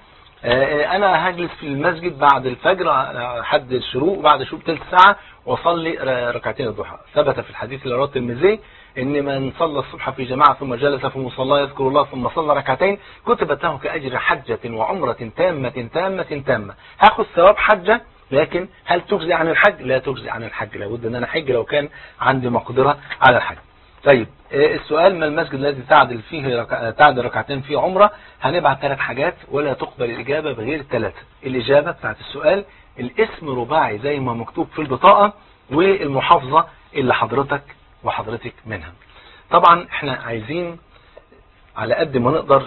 انا هجلس في المسجد بعد الفجر حد الشروق بعد شروق ثلث ساعة واصلي ركعتين الضحى ثبت في الحديث اللي رواه الترمذي ان من صلى الصبح في جماعة ثم جلس في مصلى يذكر الله ثم صلى ركعتين كتبت له كأجر حجة وعمرة تامة تامة تامة هاخد ثواب حجة لكن هل تجزي عن الحج لا تجزي عن الحج لابد ان انا حج لو كان عندي مقدرة على الحج طيب السؤال ما المسجد الذي تعدل فيه ركع... تعدل ركعتين فيه عمرة هنبعت ثلاث حاجات ولا تقبل الإجابة بغير الثلاثة الإجابة بتاعت السؤال الاسم رباعي زي ما مكتوب في البطاقة والمحافظة اللي حضرتك وحضرتك منها طبعا احنا عايزين على قد ما نقدر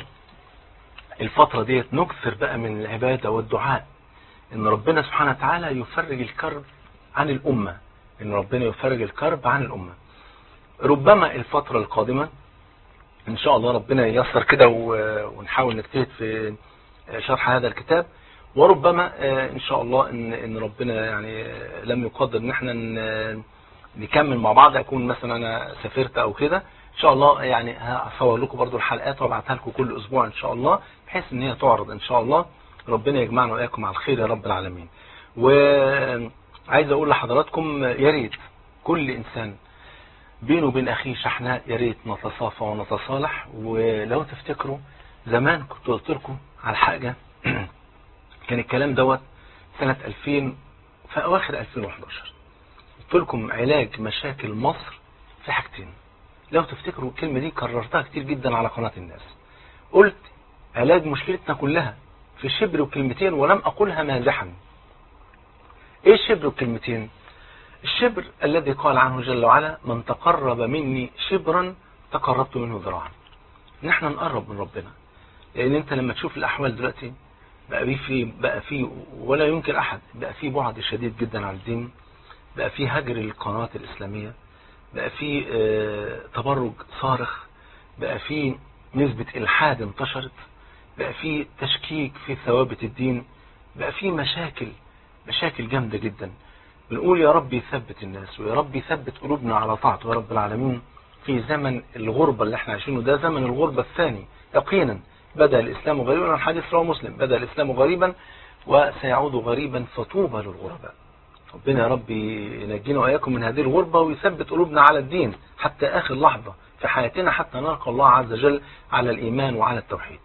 الفترة ديت نكثر بقى من العبادة والدعاء ان ربنا سبحانه وتعالى يفرج الكرب عن الأمة ان ربنا يفرج الكرب عن الأمة ربما الفترة القادمة ان شاء الله ربنا ييسر كده ونحاول نجتهد في شرح هذا الكتاب وربما ان شاء الله ان ان ربنا يعني لم يقدر ان احنا نكمل مع بعض اكون مثلا انا سافرت او كده ان شاء الله يعني هصور لكم برضو الحلقات وابعتها لكم كل اسبوع ان شاء الله بحيث ان هي تعرض ان شاء الله ربنا يجمعنا واياكم على الخير يا رب العالمين وعايز اقول لحضراتكم يا ريت كل انسان بينه وبين أخيه شحناء يا ريت نتصافى ونتصالح ولو تفتكروا زمان كنت قلت لكم على حاجة كان الكلام دوت سنة 2000 في أواخر 2011 قلت لكم علاج مشاكل مصر في حاجتين لو تفتكروا الكلمة دي كررتها كتير جدا على قناة الناس قلت علاج مشكلتنا كلها في شبر وكلمتين ولم أقولها مازحا ايه الشبر وكلمتين الشبر الذي قال عنه جل وعلا من تقرب مني شبرا تقربت منه ذراعا نحن نقرب من ربنا لان انت لما تشوف الاحوال دلوقتي بقى في بقى في ولا يمكن احد بقى في بعد شديد جدا عن الدين بقى في هجر للقنوات الاسلاميه بقى في تبرج صارخ بقى في نسبة الحاد انتشرت بقى في تشكيك في ثوابت الدين بقى في مشاكل مشاكل جامدة جدا بنقول يا رب يثبت الناس ويا رب يثبت قلوبنا على طاعته يا رب العالمين في زمن الغربة اللي احنا عايشينه ده زمن الغربة الثاني يقينا بدأ الإسلام غريبا الحديث رواه مسلم بدأ الإسلام غريبا وسيعود غريبا فطوبى للغرباء ربنا يا رب ينجينا وإياكم من هذه الغربة ويثبت قلوبنا على الدين حتى آخر لحظة في حياتنا حتى نلقى الله عز وجل على الإيمان وعلى التوحيد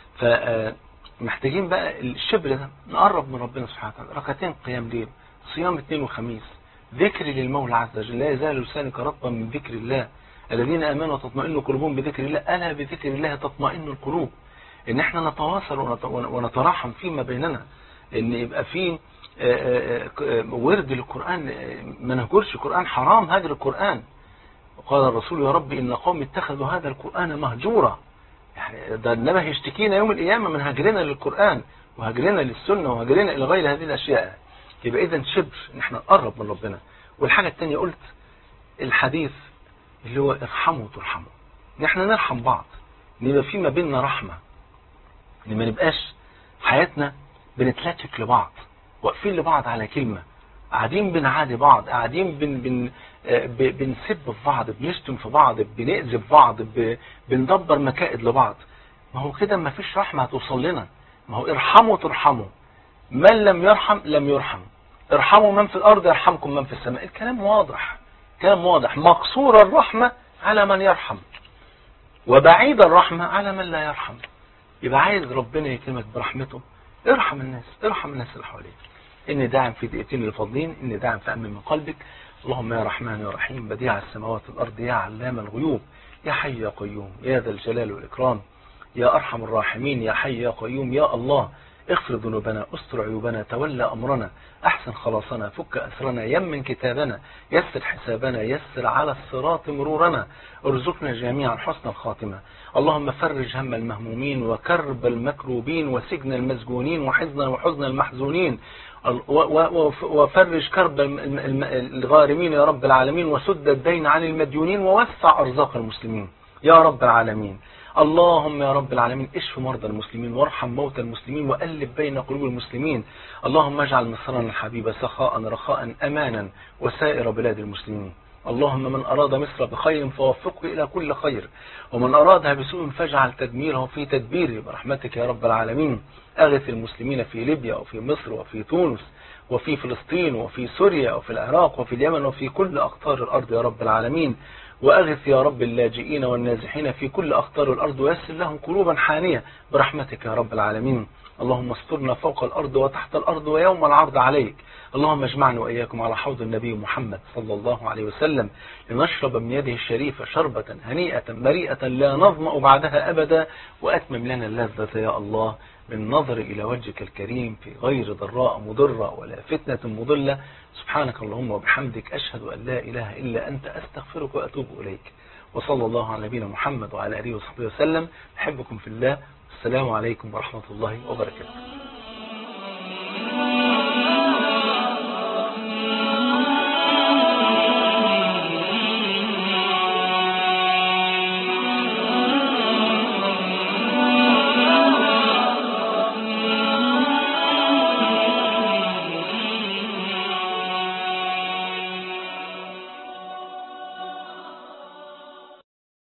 فمحتاجين بقى الشبر ده نقرب من ربنا سبحانه وتعالى ركعتين قيام ليل صيام اثنين وخميس ذكر للمولى عز وجل لا يزال لسانك رطبا من ذكر الله الذين امنوا وتطمئن قلوبهم بذكر الله الا بذكر الله تطمئن القلوب ان احنا نتواصل ونتراحم فيما بيننا ان يبقى في ورد للقران ما نهجرش القران حرام هجر القران وقال الرسول يا رب ان قوم اتخذوا هذا القران مهجورا يعني ده النبي هيشتكينا يوم القيامه من هجرنا للقران وهجرنا للسنه وهجرنا الى غير هذه الاشياء يبقى اذا شبر ان احنا نقرب من ربنا والحاجه الثانيه قلت الحديث اللي هو ارحموا ترحموا ان احنا نرحم بعض ان يبقى في ما بيننا رحمه ان ما نبقاش حياتنا بنتلكك لبعض واقفين لبعض على كلمه قاعدين بنعادي بعض قاعدين بن بن بنسب في بعض بنشتم في بعض بنأذي في بعض بندبر مكائد لبعض ما هو كده ما فيش رحمه هتوصل لنا ما هو ارحموا ترحموا من لم يرحم لم يرحم ارحموا من في الارض يرحمكم من في السماء الكلام واضح كلام واضح مقصور الرحمة على من يرحم وبعيد الرحمة على من لا يرحم يبقى عايز ربنا يكرمك برحمته ارحم الناس ارحم الناس اللي حواليك إني داعم في دقيقتين الفاضلين إني داعم في أمن من قلبك اللهم يا رحمن يا رحيم بديع السماوات والأرض يا علام الغيوب يا حي يا قيوم يا ذا الجلال والإكرام يا أرحم الراحمين يا حي يا قيوم يا الله اغفر ذنوبنا استر عيوبنا تولى أمرنا أحسن خلاصنا فك أسرنا يمن كتابنا يسر حسابنا يسر على الصراط مرورنا ارزقنا جميعا حسن الخاتمة اللهم فرج هم المهمومين وكرب المكروبين وسجن المسجونين وحزن وحزن المحزونين وفرج كرب الغارمين يا رب العالمين وسد الدين عن المديونين ووسع أرزاق المسلمين يا رب العالمين اللهم يا رب العالمين اشف مرضى المسلمين وارحم موتى المسلمين وألف بين قلوب المسلمين اللهم اجعل مصرنا الحبيب سخاء رخاء أمانا وسائر بلاد المسلمين اللهم من أراد مصر بخير فوفقه إلى كل خير ومن أرادها بسوء فاجعل تدميره في تدبيره برحمتك يا رب العالمين أغث المسلمين في ليبيا وفي مصر وفي تونس وفي فلسطين وفي سوريا وفي العراق وفي اليمن وفي كل أقطار الأرض يا رب العالمين وأغث يا رب اللاجئين والنازحين في كل أقطار الأرض ويسر لهم قلوبا حانية برحمتك يا رب العالمين اللهم استرنا فوق الأرض وتحت الأرض ويوم العرض عليك اللهم اجمعنا وإياكم على حوض النبي محمد صلى الله عليه وسلم لنشرب من يده الشريفة شربة هنيئة مريئة لا نظمأ بعدها أبدا وأتمم لنا اللذة يا الله بالنظر إلى وجهك الكريم في غير ضراء مضرة ولا فتنة مضلة سبحانك اللهم وبحمدك أشهد أن لا إله إلا أنت أستغفرك وأتوب إليك وصلى الله على نبينا محمد وعلى آله وصحبه وسلم أحبكم في الله السلام عليكم ورحمة الله وبركاته